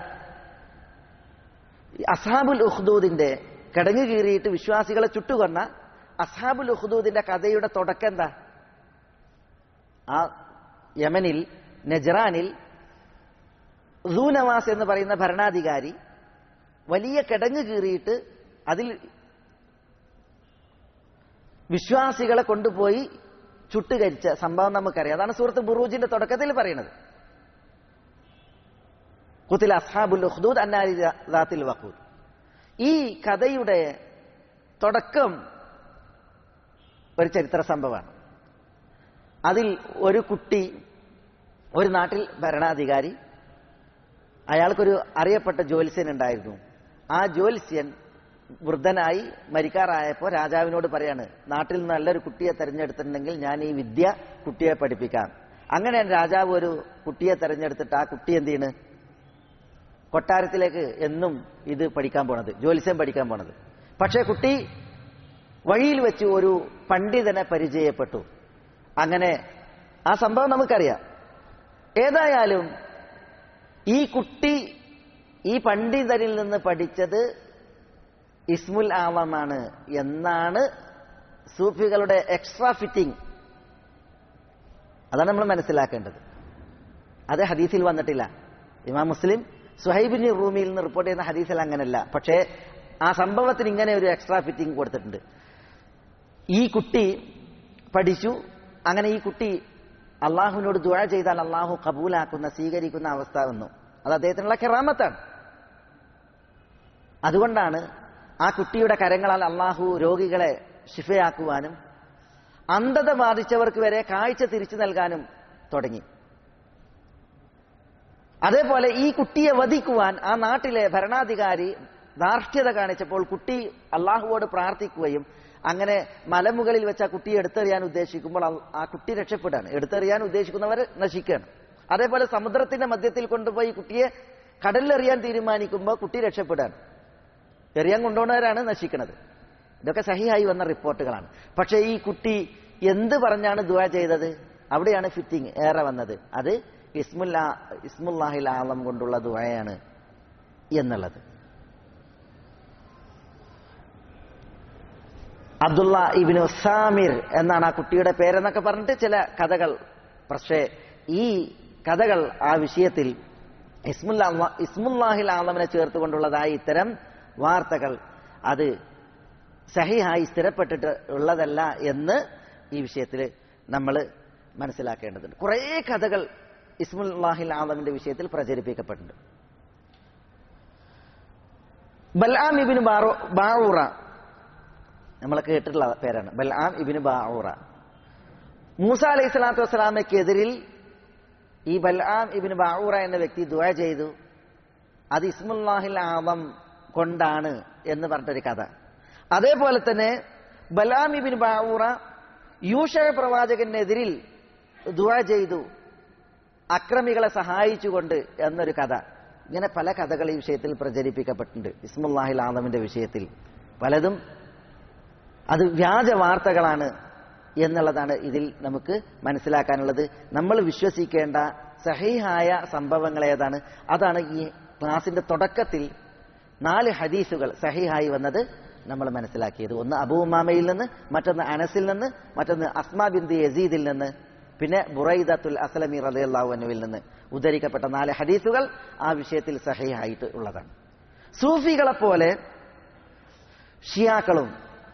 അസാബുൽ ഉഹ്ദൂദിന്റെ കിടങ്ങു കീറിയിട്ട് വിശ്വാസികളെ ചുട്ടുകൊന്ന അസാബുൽ ഉഹ്ദൂദിന്റെ കഥയുടെ തുടക്കം എന്താ ആ യമനിൽ നജറാനിൽ സൂനവാസ് എന്ന് പറയുന്ന ഭരണാധികാരി വലിയ കിടങ്ങ് കീറിയിട്ട് അതിൽ വിശ്വാസികളെ കൊണ്ടുപോയി ചുട്ടുകരിച്ച സംഭവം നമുക്കറിയാം അതാണ് സുഹൃത്ത് ബുറൂജിന്റെ തുടക്കത്തിൽ പറയുന്നത് കുത്തിൽ അസ്ഹാബുൽ ഉഖ്ദൂദ് അന്നാരി ദാത്തിൽ വഖൂദ് ഈ കഥയുടെ തുടക്കം ഒരു ചരിത്ര സംഭവമാണ് അതിൽ ഒരു കുട്ടി ഒരു നാട്ടിൽ ഭരണാധികാരി അയാൾക്കൊരു അറിയപ്പെട്ട ജ്യോത്സ്യൻ ഉണ്ടായിരുന്നു ആ ജ്യോത്സ്യൻ വൃദ്ധനായി മരിക്കാറായപ്പോൾ രാജാവിനോട് പറയാണ് നാട്ടിൽ നല്ലൊരു കുട്ടിയെ തെരഞ്ഞെടുത്തിട്ടുണ്ടെങ്കിൽ ഞാൻ ഈ വിദ്യ കുട്ടിയെ പഠിപ്പിക്കാം അങ്ങനെ രാജാവ് ഒരു കുട്ടിയെ തെരഞ്ഞെടുത്തിട്ട് ആ കുട്ടി എന്ത് ചെയ്യണ് കൊട്ടാരത്തിലേക്ക് എന്നും ഇത് പഠിക്കാൻ പോണത് ജ്യോത്സ്യം പഠിക്കാൻ പോണത് പക്ഷേ കുട്ടി വഴിയിൽ വെച്ച് ഒരു പണ്ഡിതനെ പരിചയപ്പെട്ടു അങ്ങനെ ആ സംഭവം നമുക്കറിയാം ഏതായാലും ഈ കുട്ടി ഈ പണ്ഡിതരിൽ നിന്ന് പഠിച്ചത് ഇസ്മുൽ ആവമാണ് എന്നാണ് സൂഫികളുടെ എക്സ്ട്രാ ഫിറ്റിംഗ് അതാണ് നമ്മൾ മനസ്സിലാക്കേണ്ടത് അത് ഹദീസിൽ വന്നിട്ടില്ല ഇമാം മുസ്ലിം സുഹൈബിനി റൂമിയിൽ നിന്ന് റിപ്പോർട്ട് ചെയ്യുന്ന ഹദീസിൽ അങ്ങനെയല്ല പക്ഷേ ആ സംഭവത്തിന് ഇങ്ങനെ ഒരു എക്സ്ട്രാ ഫിറ്റിംഗ് കൊടുത്തിട്ടുണ്ട് ഈ കുട്ടി പഠിച്ചു അങ്ങനെ ഈ കുട്ടി അള്ളാഹുവിനോട് ദുഴ ചെയ്താൽ അള്ളാഹു കബൂലാക്കുന്ന സ്വീകരിക്കുന്ന അവസ്ഥ വന്നു അത് അദ്ദേഹത്തിനുള്ള കെറാമത്താണ് അതുകൊണ്ടാണ് ആ കുട്ടിയുടെ കരങ്ങളാൽ അള്ളാഹു രോഗികളെ ശിഫയാക്കുവാനും അന്ധത ബാധിച്ചവർക്ക് വരെ കാഴ്ച തിരിച്ചു നൽകാനും തുടങ്ങി അതേപോലെ ഈ കുട്ടിയെ വധിക്കുവാൻ ആ നാട്ടിലെ ഭരണാധികാരി ധാർഷ്ട്യത കാണിച്ചപ്പോൾ കുട്ടി അള്ളാഹുവോട് പ്രാർത്ഥിക്കുകയും അങ്ങനെ മലമുകളിൽ വെച്ച് ആ കുട്ടിയെ എടുത്തെറിയാൻ ഉദ്ദേശിക്കുമ്പോൾ ആ കുട്ടി രക്ഷപ്പെടാണ് എടുത്തെറിയാൻ ഉദ്ദേശിക്കുന്നവർ നശിക്കുകയാണ് അതേപോലെ സമുദ്രത്തിന്റെ മധ്യത്തിൽ കൊണ്ടുപോയി കുട്ടിയെ കടലിലെറിയാൻ തീരുമാനിക്കുമ്പോൾ കുട്ടി രക്ഷപ്പെടാണ് എറിയാൻ കൊണ്ടുപോകുന്നവരാണ് നശിക്കുന്നത് ഇതൊക്കെ സഹിയായി വന്ന റിപ്പോർട്ടുകളാണ് പക്ഷേ ഈ കുട്ടി എന്ത് പറഞ്ഞാണ് ദുവ ചെയ്തത് അവിടെയാണ് ഫിറ്റിംഗ് ഏറെ വന്നത് അത് ഇസ്മുല്ല ഇസ്മുല്ലാഹിൽ ആലം കൊണ്ടുള്ള ദുവയാണ് എന്നുള്ളത് അബ്ദുള്ള ഇബിനു സാമിർ എന്നാണ് ആ കുട്ടിയുടെ പേരെന്നൊക്കെ പറഞ്ഞിട്ട് ചില കഥകൾ പക്ഷേ ഈ കഥകൾ ആ വിഷയത്തിൽ ഇസ്മുല്ലാ ഇസ്മുല്ലാഹിൽ ആലമിനെ ചേർത്തുകൊണ്ടുള്ളതായ ഇത്തരം വാർത്തകൾ അത് സഹിഹായി സ്ഥിരപ്പെട്ടിട്ട് ഉള്ളതല്ല എന്ന് ഈ വിഷയത്തിൽ നമ്മൾ മനസ്സിലാക്കേണ്ടതുണ്ട് കുറേ കഥകൾ ഇസ്മുല്ലാഹിൽ ആലമിന്റെ വിഷയത്തിൽ പ്രചരിപ്പിക്കപ്പെട്ടിട്ടുണ്ട് ബൽആം ഇബിന് ബാറൂറ നമ്മൾ കേട്ടിട്ടുള്ള പേരാണ് ബൽആം ഇബിന് ബാറൂറ മൂസ അലൈഹി സ്വലാത്തു വസ്സലാമയ്ക്കെതിരിൽ ഈ ബൽആം ഇബിന് ബാറൂറ എന്ന വ്യക്തി ദുആ ചെയ്തു അത് ഇസ്മുല്ലാഹിൽ ആലം കൊണ്ടാണ് എന്ന് പറഞ്ഞിട്ടൊരു കഥ അതേപോലെ തന്നെ ബലാം ഇബിൻ ബാവൂറ യൂഷയ പ്രവാചകനെതിരിൽ ദുആ ചെയ്തു അക്രമികളെ സഹായിച്ചുകൊണ്ട് എന്നൊരു കഥ ഇങ്ങനെ പല കഥകൾ ഈ വിഷയത്തിൽ പ്രചരിപ്പിക്കപ്പെട്ടിട്ടുണ്ട് ഇസ്മുല്ലാഹിൽ ആലമിന്റെ വിഷയത്തിൽ പലതും അത് വ്യാജ വാർത്തകളാണ് എന്നുള്ളതാണ് ഇതിൽ നമുക്ക് മനസ്സിലാക്കാനുള്ളത് നമ്മൾ വിശ്വസിക്കേണ്ട സഹിഹായ സംഭവങ്ങൾ ഏതാണ് അതാണ് ഈ ക്ലാസിന്റെ തുടക്കത്തിൽ നാല് ഹദീസുകൾ സഹിഹായി വന്നത് നമ്മൾ മനസ്സിലാക്കിയത് ഒന്ന് അബൂ ഉമാമയിൽ നിന്ന് മറ്റൊന്ന് അനസിൽ നിന്ന് മറ്റൊന്ന് അസ്മാ ബിന്ദി യസീദിൽ നിന്ന് പിന്നെ ബുറൈദത്തുൽ അസ്ലമി റലിയല്ലാഹു അനുവിൽ നിന്ന് ഉദ്ധരിക്കപ്പെട്ട നാല് ഹദീസുകൾ ആ വിഷയത്തിൽ സഹിഹായിട്ട് ഉള്ളതാണ് സൂഫികളെ പോലെ ഷിയാക്കളും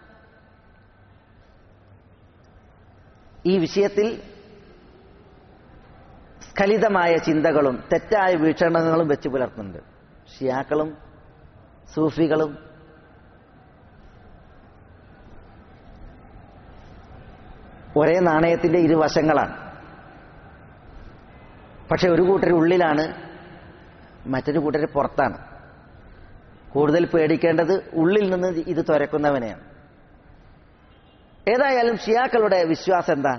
ഈ വിഷയത്തിൽ സ്ഖലിതമായ ചിന്തകളും തെറ്റായ വീക്ഷണങ്ങളും വെച്ച് പുലർത്തുന്നുണ്ട് ഷിയാക്കളും സൂഫികളും ഒരേ നാണയത്തിന്റെ ഇരുവശങ്ങളാണ് പക്ഷെ ഒരു കൂട്ടർ ഉള്ളിലാണ് മറ്റൊരു കൂട്ടർ പുറത്താണ് കൂടുതൽ പേടിക്കേണ്ടത് ഉള്ളിൽ നിന്ന് ഇത് തുരക്കുന്നവനെയാണ് ഏതായാലും ഷിയാക്കളുടെ വിശ്വാസം എന്താ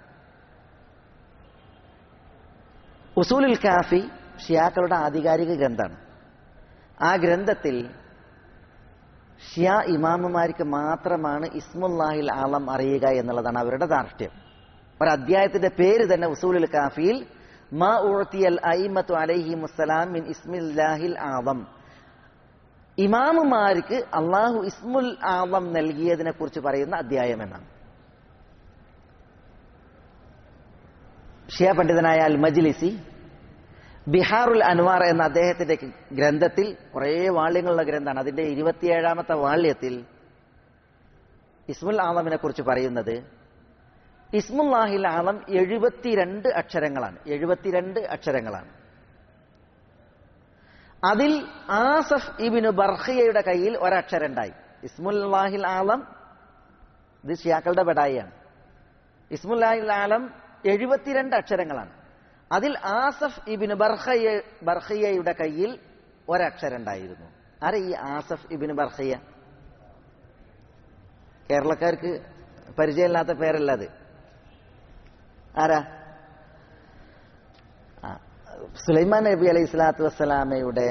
ഉസൂലുൽ കാഫി ഷിയാക്കളുടെ ആധികാരിക ഗ്രന്ഥമാണ് ആ ഗ്രന്ഥത്തിൽ ഷിയ ഇമാമുമാർക്ക് മാത്രമാണ് ഇസ്മുല്ലാഹിൽ ആളം അറിയുക എന്നുള്ളതാണ് അവരുടെ ധാർഷ്ട്യം ഒരു അധ്യായത്തിന്റെ പേര് തന്നെ ഉസൂലുൽ കാഫിയിൽ മാ ഉഴത്തിയൽ അയിമത്തു അലൈഹി മുസ്സലാം മിൻ ഇസ്മില്ലാഹിൽ ആദം ഇമാമുമാർക്ക് അള്ളാഹു ഇസ്മുൽ ആദം നൽകിയതിനെ കുറിച്ച് പറയുന്ന അധ്യായം എന്നാണ് ഷിയ പണ്ഡിതനായ അൽ മജ്ലിസി ബിഹാറുൽ അൻവാർ എന്ന അദ്ദേഹത്തിന്റെ ഗ്രന്ഥത്തിൽ കുറേ വാള്യങ്ങളുള്ള ഗ്രന്ഥമാണ് അതിന്റെ ഇരുപത്തിയേഴാമത്തെ വാള്യത്തിൽ ഇസ്മുൽ ആലമിനെ കുറിച്ച് പറയുന്നത് ഇസ്മുല്ലാഹിൽ ആലം എഴുപത്തിരണ്ട് അക്ഷരങ്ങളാണ് എഴുപത്തിരണ്ട് അക്ഷരങ്ങളാണ് അതിൽ ആസഫ് ഇബിനു ബർഹിയയുടെ കയ്യിൽ ഒരക്ഷരം ഉണ്ടായി ഇസ്മുല്ലാഹിൽ ആലം ഇത് ഷിയാക്കളുടെ ബഡായിയാണ് ഇസ്മുല്ലാഹിൽ ആലം എഴുപത്തിരണ്ട് അക്ഷരങ്ങളാണ് അതിൽ ആസഫ് ഇബിന് ബർഹയ ബർഹിയയുടെ കയ്യിൽ ഒരക്ഷരം ഉണ്ടായിരുന്നു ആരെ ഈ ആസഫ് ഇബിന് ബർഹിയ കേരളക്കാർക്ക് പരിചയമില്ലാത്ത പേരല്ല അത് ആരാ ആ, സുലൈമാൻ നബി അലൈഹി സ്വലാത്തു വസ്സലാമയുടെ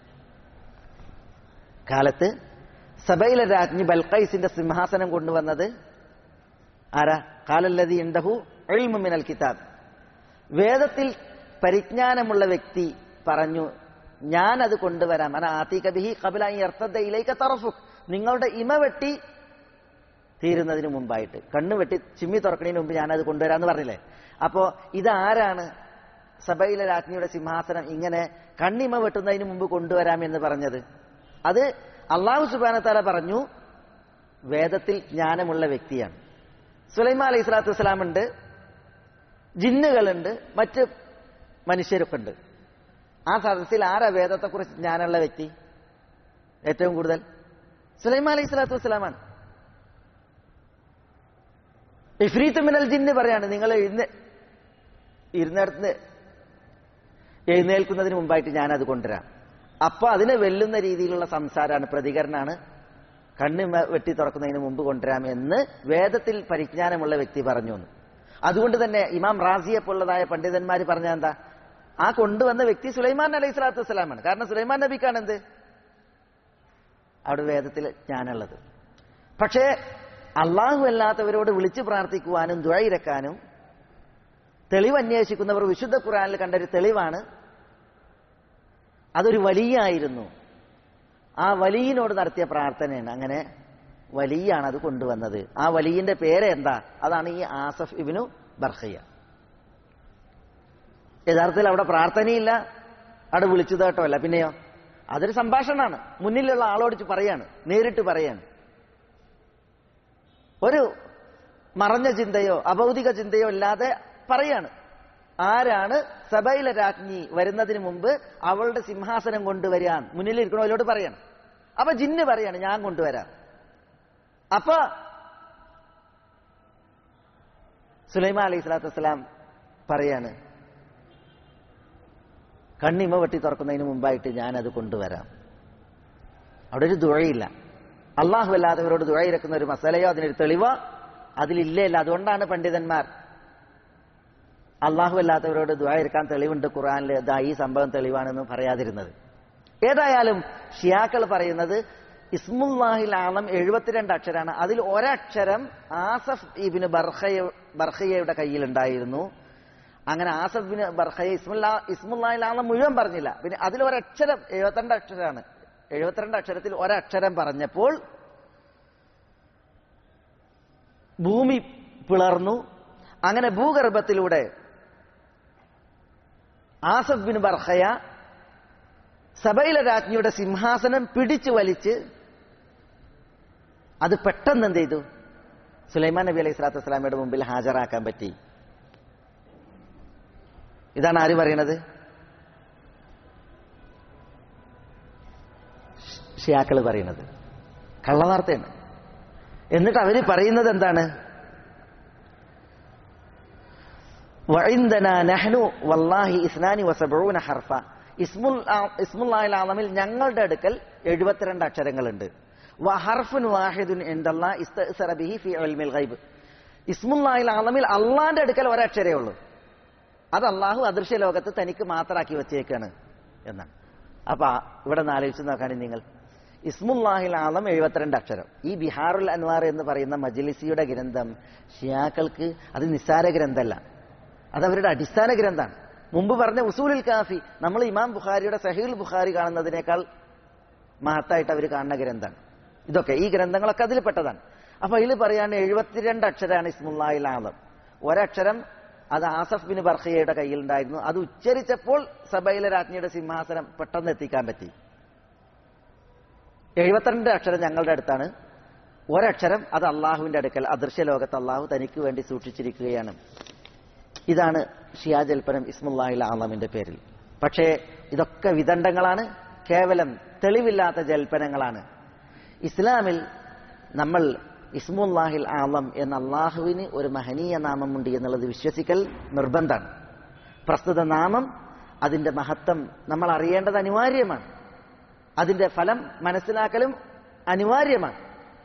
കാലത്ത് സബയിലെ രാജ്ഞി ബൽക്കൈസിന്റെ സിംഹാസനം കൊണ്ടുവന്നത് ആരാ കാലല്ലതി ഇണ്ടഹു മിനൽ കിതാബ് വേദത്തിൽ പരിജ്ഞാനമുള്ള വ്യക്തി പറഞ്ഞു ഞാൻ അത് കൊണ്ടുവരാം അന ആത്തികബിഹി കബിലായി അർത്ഥതയിലേക്ക് തറഫു നിങ്ങളുടെ ഇമ വെട്ടി തീരുന്നതിന് മുമ്പായിട്ട് കണ്ണ് വെട്ടി ചിമ്മി തുറക്കണതിന് മുമ്പ് ഞാനത് കൊണ്ടുവരാന്ന് പറഞ്ഞില്ലേ അപ്പോ ഇതാരാണ് സഭയിലെ രാജ്ഞിയുടെ സിംഹാസനം ഇങ്ങനെ കണ്ണിമ വെട്ടുന്നതിന് മുമ്പ് കൊണ്ടുവരാം എന്ന് പറഞ്ഞത് അത് അള്ളാഹു സുബാനത്താല പറഞ്ഞു വേദത്തിൽ ജ്ഞാനമുള്ള വ്യക്തിയാണ് സുലൈമാ അലൈഹി സ്വലാത്തു വസ്സലാം ഉണ്ട് ജിന്നുകളുണ്ട് മറ്റ് മനുഷ്യരൊക്കെ ഉണ്ട് ആ സദസ്സിൽ ആരാ വേദത്തെക്കുറിച്ച് ജ്ഞാനമുള്ള വ്യക്തി ഏറ്റവും കൂടുതൽ സുലൈമാ അലൈഹി സ്വലാത്തു വസ്സലാമാണ് ഇഫ്രീത്ത് മിനൽ ജിന്ന് പറയാണ് നിങ്ങൾ ഇന്ന് ഇരുന്നിടത്ത് എഴുന്നേൽക്കുന്നതിന് മുമ്പായിട്ട് ഞാനത് കൊണ്ടുവരാം അപ്പൊ അതിനെ വെല്ലുന്ന രീതിയിലുള്ള സംസാരമാണ് പ്രതികരണമാണ് കണ്ണ് മ- വെട്ടി തുറക്കുന്നതിന് മുമ്പ് കൊണ്ടുവരാം എന്ന് വേദത്തിൽ പരിജ്ഞാനമുള്ള വ്യക്തി പറഞ്ഞു എന്ന് അതുകൊണ്ട് തന്നെ ഇമാം റാസിയെ പോലുള്ളതായ പണ്ഡിതന്മാർ പറഞ്ഞ എന്താ ആ കൊണ്ടുവന്ന വ്യക്തി സുലൈമാൻ അലൈഹി സ്വലാത്തു വസ്സലാമാണ് കാരണം സുലൈമാൻ നബിക്കാണ് എന്ത് അവിടെ വേദത്തിൽ ജ്ഞാനമുള്ളത് പക്ഷേ അള്ളാഹു അല്ലാത്തവരോട് വിളിച്ചു പ്രാർത്ഥിക്കുവാനും ദുഴയിരക്കാനും തെളിവ് അന്വേഷിക്കുന്നവർ വിശുദ്ധ ഖുറാനിൽ കണ്ടൊരു തെളിവാണ് അതൊരു വലിയായിരുന്നു ആ വലിയനോട് നടത്തിയ പ്രാർത്ഥനയാണ് അങ്ങനെ വലിയാണ് അത് കൊണ്ടുവന്നത് ആ വലിയന്റെ പേര് എന്താ അതാണ് ഈ ആസഫ് ഇബിനു ബർഹയ്യ യഥാർത്ഥത്തിൽ അവിടെ പ്രാർത്ഥനയില്ല അവിടെ വിളിച്ചു തേട്ടമല്ല പിന്നെയോ അതൊരു സംഭാഷണമാണ് മുന്നിലുള്ള ആളോട് പറയാണ് നേരിട്ട് പറയാണ് ഒരു മറഞ്ഞ ചിന്തയോ അഭൗതിക ചിന്തയോ ഇല്ലാതെ പറയാണ് ആരാണ് സഭയിലെ രാജ്ഞി വരുന്നതിന് മുമ്പ് അവളുടെ സിംഹാസനം കൊണ്ടുവരാൻ മുന്നിലിരിക്കണവരോട് പറയണം അപ്പൊ ജിന്ന് പറയാണ് ഞാൻ കൊണ്ടുവരാം അപ്പൊ സുലൈമാൻ അലൈഹി സ്വലാത്തു വസ്സലാം പറയാണ് കണ്ണിമ വെട്ടി തുറക്കുന്നതിന് മുമ്പായിട്ട് ഞാനത് കൊണ്ടുവരാം അവിടെ ഒരു ദുഴയില്ല അള്ളാഹു അല്ലാത്തവരോട് ദുഴയിരക്കുന്ന ഒരു മസലയോ അതിനൊരു തെളിവോ അതിലില്ലേ ഇല്ല അതുകൊണ്ടാണ് പണ്ഡിതന്മാർ അള്ളാഹു അല്ലാത്തവരോട് ദ്വായിരിക്കാൻ തെളിവുണ്ട് ഖുറാനിൽ ഇതാ ഈ സംഭവം തെളിവാണെന്ന് പറയാതിരുന്നത് ഏതായാലും ഷിയാക്കൾ പറയുന്നത് ഇസ്മുല്ലാഹിൽ ആളം എഴുപത്തിരണ്ട് അക്ഷരാണ് അതിൽ ഒരക്ഷരം ആസഫ് ഇബിന് ബർഹയ ബർഹയയുടെ കയ്യിലുണ്ടായിരുന്നു അങ്ങനെ ആസഫ് ബിന് ബർഹയ ഇസ്മുല്ലാ ഇസ്മുല്ലാഹിൽ ആളം മുഴുവൻ പറഞ്ഞില്ല പിന്നെ അതിൽ ഒരക്ഷരം എഴുപത്തിരണ്ട് അക്ഷരമാണ് എഴുപത്തിരണ്ട് അക്ഷരത്തിൽ ഒരക്ഷരം പറഞ്ഞപ്പോൾ ഭൂമി പിളർന്നു അങ്ങനെ ഭൂഗർഭത്തിലൂടെ ആസഫ് ബിൻ ബർഹയ സബയിലെ രാജ്ഞിയുടെ സിംഹാസനം പിടിച്ചു വലിച്ച് അത് പെട്ടെന്ന് എന്ത് ചെയ്തു സുലൈമാൻ നബി അലൈഹി സ്വലാത്തു വസ്സലാമയുടെ മുമ്പിൽ ഹാജരാക്കാൻ പറ്റി ഇതാണ് ആര് പറയണത് ഷിയാക്കൾ പറയുന്നത് കള്ളവാർത്തയാണ് എന്നിട്ട് അവര് പറയുന്നത് എന്താണ് വഇന്ദന നഹ്നു വല്ലാഹി ഇസ്നാനി വസബഊന ഹർഫ ഇസ്മുൽ ആ- ഇസ്മുല്ലാഹിൽ ആലമിൽ ഞങ്ങളുടെ അടുക്കൽ എഴുപത്തിരണ്ട് അക്ഷരങ്ങളുണ്ട് വഹർഫുൻ വാഹിദുൻ ഇൻദല്ലാ ഇസ്തഅ്സറ ബിഹി ഫി ഇൽമിൽ ഗൈബ് ഇസ്മുല്ലാഹിൽ ആലമിൽ അള്ളാന്റെ അടുക്കൽ ഒരക്ഷരേ ഉള്ളൂ അത് അള്ളാഹു അദൃശ്യ ലോകത്ത് തനിക്ക് മാത്രമാക്കി വെച്ചേക്കാണ് എന്നാണ് അപ്പൊ ഇവിടെ നിന്ന് ആലോചിച്ച് നോക്കാനും നിങ്ങൾ ഇസ്മുല്ലാഹിൽ ആലം എഴുപത്തിരണ്ട് അക്ഷരം ഈ ബിഹാറുൽ അൻവാർ എന്ന് പറയുന്ന മജ്ലിസിയുടെ ഗ്രന്ഥം ഷിയാക്കൾക്ക് അത് നിസ്സാര ഗ്രന്ഥമല്ല അത് അവരുടെ അടിസ്ഥാന ഗ്രന്ഥമാണ് മുമ്പ് പറഞ്ഞ ഉസൂലുൽ കാഫി നമ്മൾ ഇമാം ബുഖാരിയുടെ സഹീൽ ബുഖാരി കാണുന്നതിനേക്കാൾ മഹത്തായിട്ട് അവർ കാണുന്ന ഗ്രന്ഥമാണ് ഇതൊക്കെ ഈ ഗ്രന്ഥങ്ങളൊക്കെ അതിൽ പെട്ടതാണ് അപ്പൊ അതിൽ പറയാണ് എഴുപത്തിരണ്ട് അക്ഷരമാണ് ഇസ്മുല്ലാഹിൽ ആലം ഒരക്ഷരം അത് ആസഫ് ബിൻ ബർഖിയയുടെ കയ്യിലുണ്ടായിരുന്നു അത് ഉച്ചരിച്ചപ്പോൾ സബയിലെ രാജ്ഞിയുടെ സിംഹാസനം പെട്ടെന്ന് എത്തിക്കാൻ പറ്റി എഴുപത്തിരണ്ട് അക്ഷരം ഞങ്ങളുടെ അടുത്താണ് ഒരക്ഷരം അത് അള്ളാഹുവിന്റെ അടുക്കൽ അദൃശ്യ ലോകത്ത് അള്ളാഹു തനിക്ക് വേണ്ടി സൂക്ഷിച്ചിരിക്കുകയാണ് ഇതാണ് ഷിയാ ജൽപ്പനം ഇസ്മുല്ലാഹിൽ ആലമിന്റെ പേരിൽ പക്ഷേ ഇതൊക്കെ വിദണ്ഡങ്ങളാണ് കേവലം തെളിവില്ലാത്ത ജൽപ്പനങ്ങളാണ് ഇസ്ലാമിൽ നമ്മൾ ഇസ്മുല്ലാഹിൽ ആലം എന്ന അള്ളാഹുവിന് ഒരു മഹനീയ നാമമുണ്ട് എന്നുള്ളത് വിശ്വസിക്കൽ നിർബന്ധമാണ് പ്രസ്തുത നാമം അതിന്റെ മഹത്വം നമ്മൾ അറിയേണ്ടത് അനിവാര്യമാണ് അതിന്റെ ഫലം മനസ്സിലാക്കലും അനിവാര്യമാണ്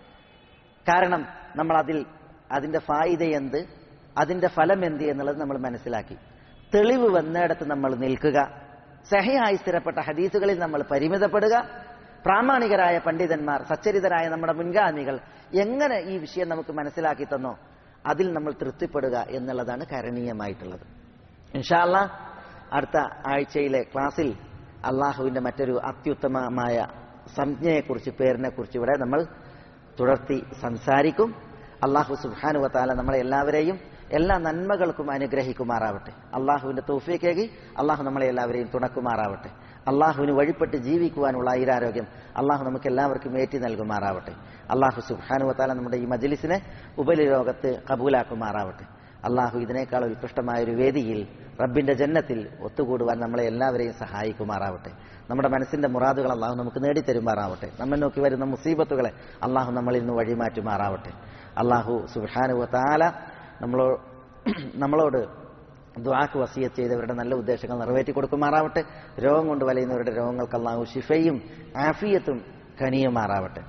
കാരണം നമ്മൾ അതിൽ അതിന്റെ ഫായിദ എന്ത് അതിന്റെ ഫലം എന്ത് എന്നുള്ളത് നമ്മൾ മനസ്സിലാക്കി തെളിവ് വന്നിടത്ത് നമ്മൾ നിൽക്കുക സഹയായി സ്ഥിരപ്പെട്ട ഹദീസുകളിൽ നമ്മൾ പരിമിതപ്പെടുക പ്രാമാണികരായ പണ്ഡിതന്മാർ സച്ചരിതരായ നമ്മുടെ മുൻഗാമികൾ എങ്ങനെ ഈ വിഷയം നമുക്ക് മനസ്സിലാക്കി തന്നോ അതിൽ നമ്മൾ തൃപ്തിപ്പെടുക എന്നുള്ളതാണ് കരണീയമായിട്ടുള്ളത് ഇൻഷാല്ല അടുത്ത ആഴ്ചയിലെ ക്ലാസ്സിൽ അള്ളാഹുവിന്റെ മറ്റൊരു അത്യുത്തമമായ സംജ്ഞയെക്കുറിച്ച് പേരിനെക്കുറിച്ച് ഇവിടെ നമ്മൾ തുടർത്തി സംസാരിക്കും അള്ളാഹു സുബാനുവത്താല നമ്മളെ എല്ലാവരെയും എല്ലാ നന്മകൾക്കും അനുഗ്രഹിക്കുമാറാവട്ടെ അള്ളാഹുവിന്റെ തൗഫീക്കേകി അള്ളാഹു നമ്മളെ എല്ലാവരെയും തുണക്കുമാറാവട്ടെ അള്ളാഹുവിന് വഴിപ്പെട്ട് ജീവിക്കുവാനുള്ള ഐരാരോഗ്യം അള്ളാഹു നമുക്ക് എല്ലാവർക്കും ഏറ്റി നൽകുമാറാവട്ടെ അള്ളാഹു സുബാനുവത്താല നമ്മുടെ ഈ മജ്ലിസിനെ ഉപരിലോകത്ത് കബൂലാക്കുമാറാവട്ടെ അള്ളാഹു ഇതിനേക്കാൾ ഉത്കൃഷ്ടമായ ഒരു വേദിയിൽ റബ്ബിന്റെ ജന്നത്തിൽ ഒത്തുകൂടുവാൻ നമ്മളെ എല്ലാവരെയും സഹായിക്കുമാറാവട്ടെ നമ്മുടെ മനസ്സിന്റെ മുറാദുകൾ അള്ളാഹു നമുക്ക് നേടിത്തരുമാറാവട്ടെ നമ്മെ നോക്കി വരുന്ന മുസീബത്തുകളെ അള്ളാഹു നമ്മളിൽ നിന്ന് വഴിമാറ്റുമാറാവട്ടെ അള്ളാഹു സുബാനുവ താല നമ്മളോ നമ്മളോട് ദ്വാക്ക് വസിയത്ത് ചെയ്തവരുടെ നല്ല ഉദ്ദേശങ്ങൾ നിറവേറ്റി കൊടുക്കുമാറാവട്ടെ രോഗം കൊണ്ട് വലയുന്നവരുടെ രോഗങ്ങൾക്ക് അള്ളാഹു ഷിഫയും ആഫിയത്തും കനിയുമാറാവട്ടെ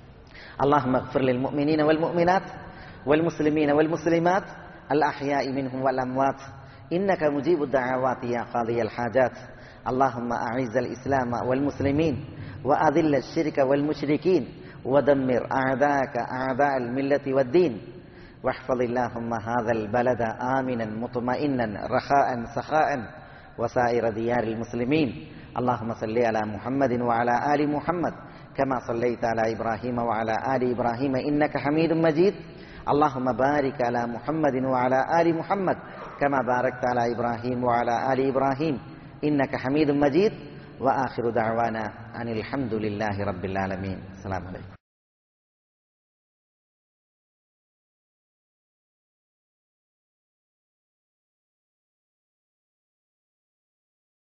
اللهم اغفر للمؤمنين والمؤمنات والمسلمين والمسلمات الأحياء منهم والأموات إنك مجيب الدعوات يا قاضي الحاجات اللهم أعز الإسلام والمسلمين وأذل الشرك والمشركين ودمر أعداءك أعداء الملة والدين واحفظ اللهم هذا البلد آمنا مطمئنا رخاء سخاء وسائر ديار المسلمين اللهم صل على محمد وعلى آل محمد كما صليت على إبراهيم وعلى آل إبراهيم إنك حميد مجيد اللهم بارك على محمد وعلى آل محمد كما باركت على إبراهيم وعلى آل إبراهيم إنك حميد مجيد وآخر دعوانا أن الحمد لله رب العالمين السلام عليكم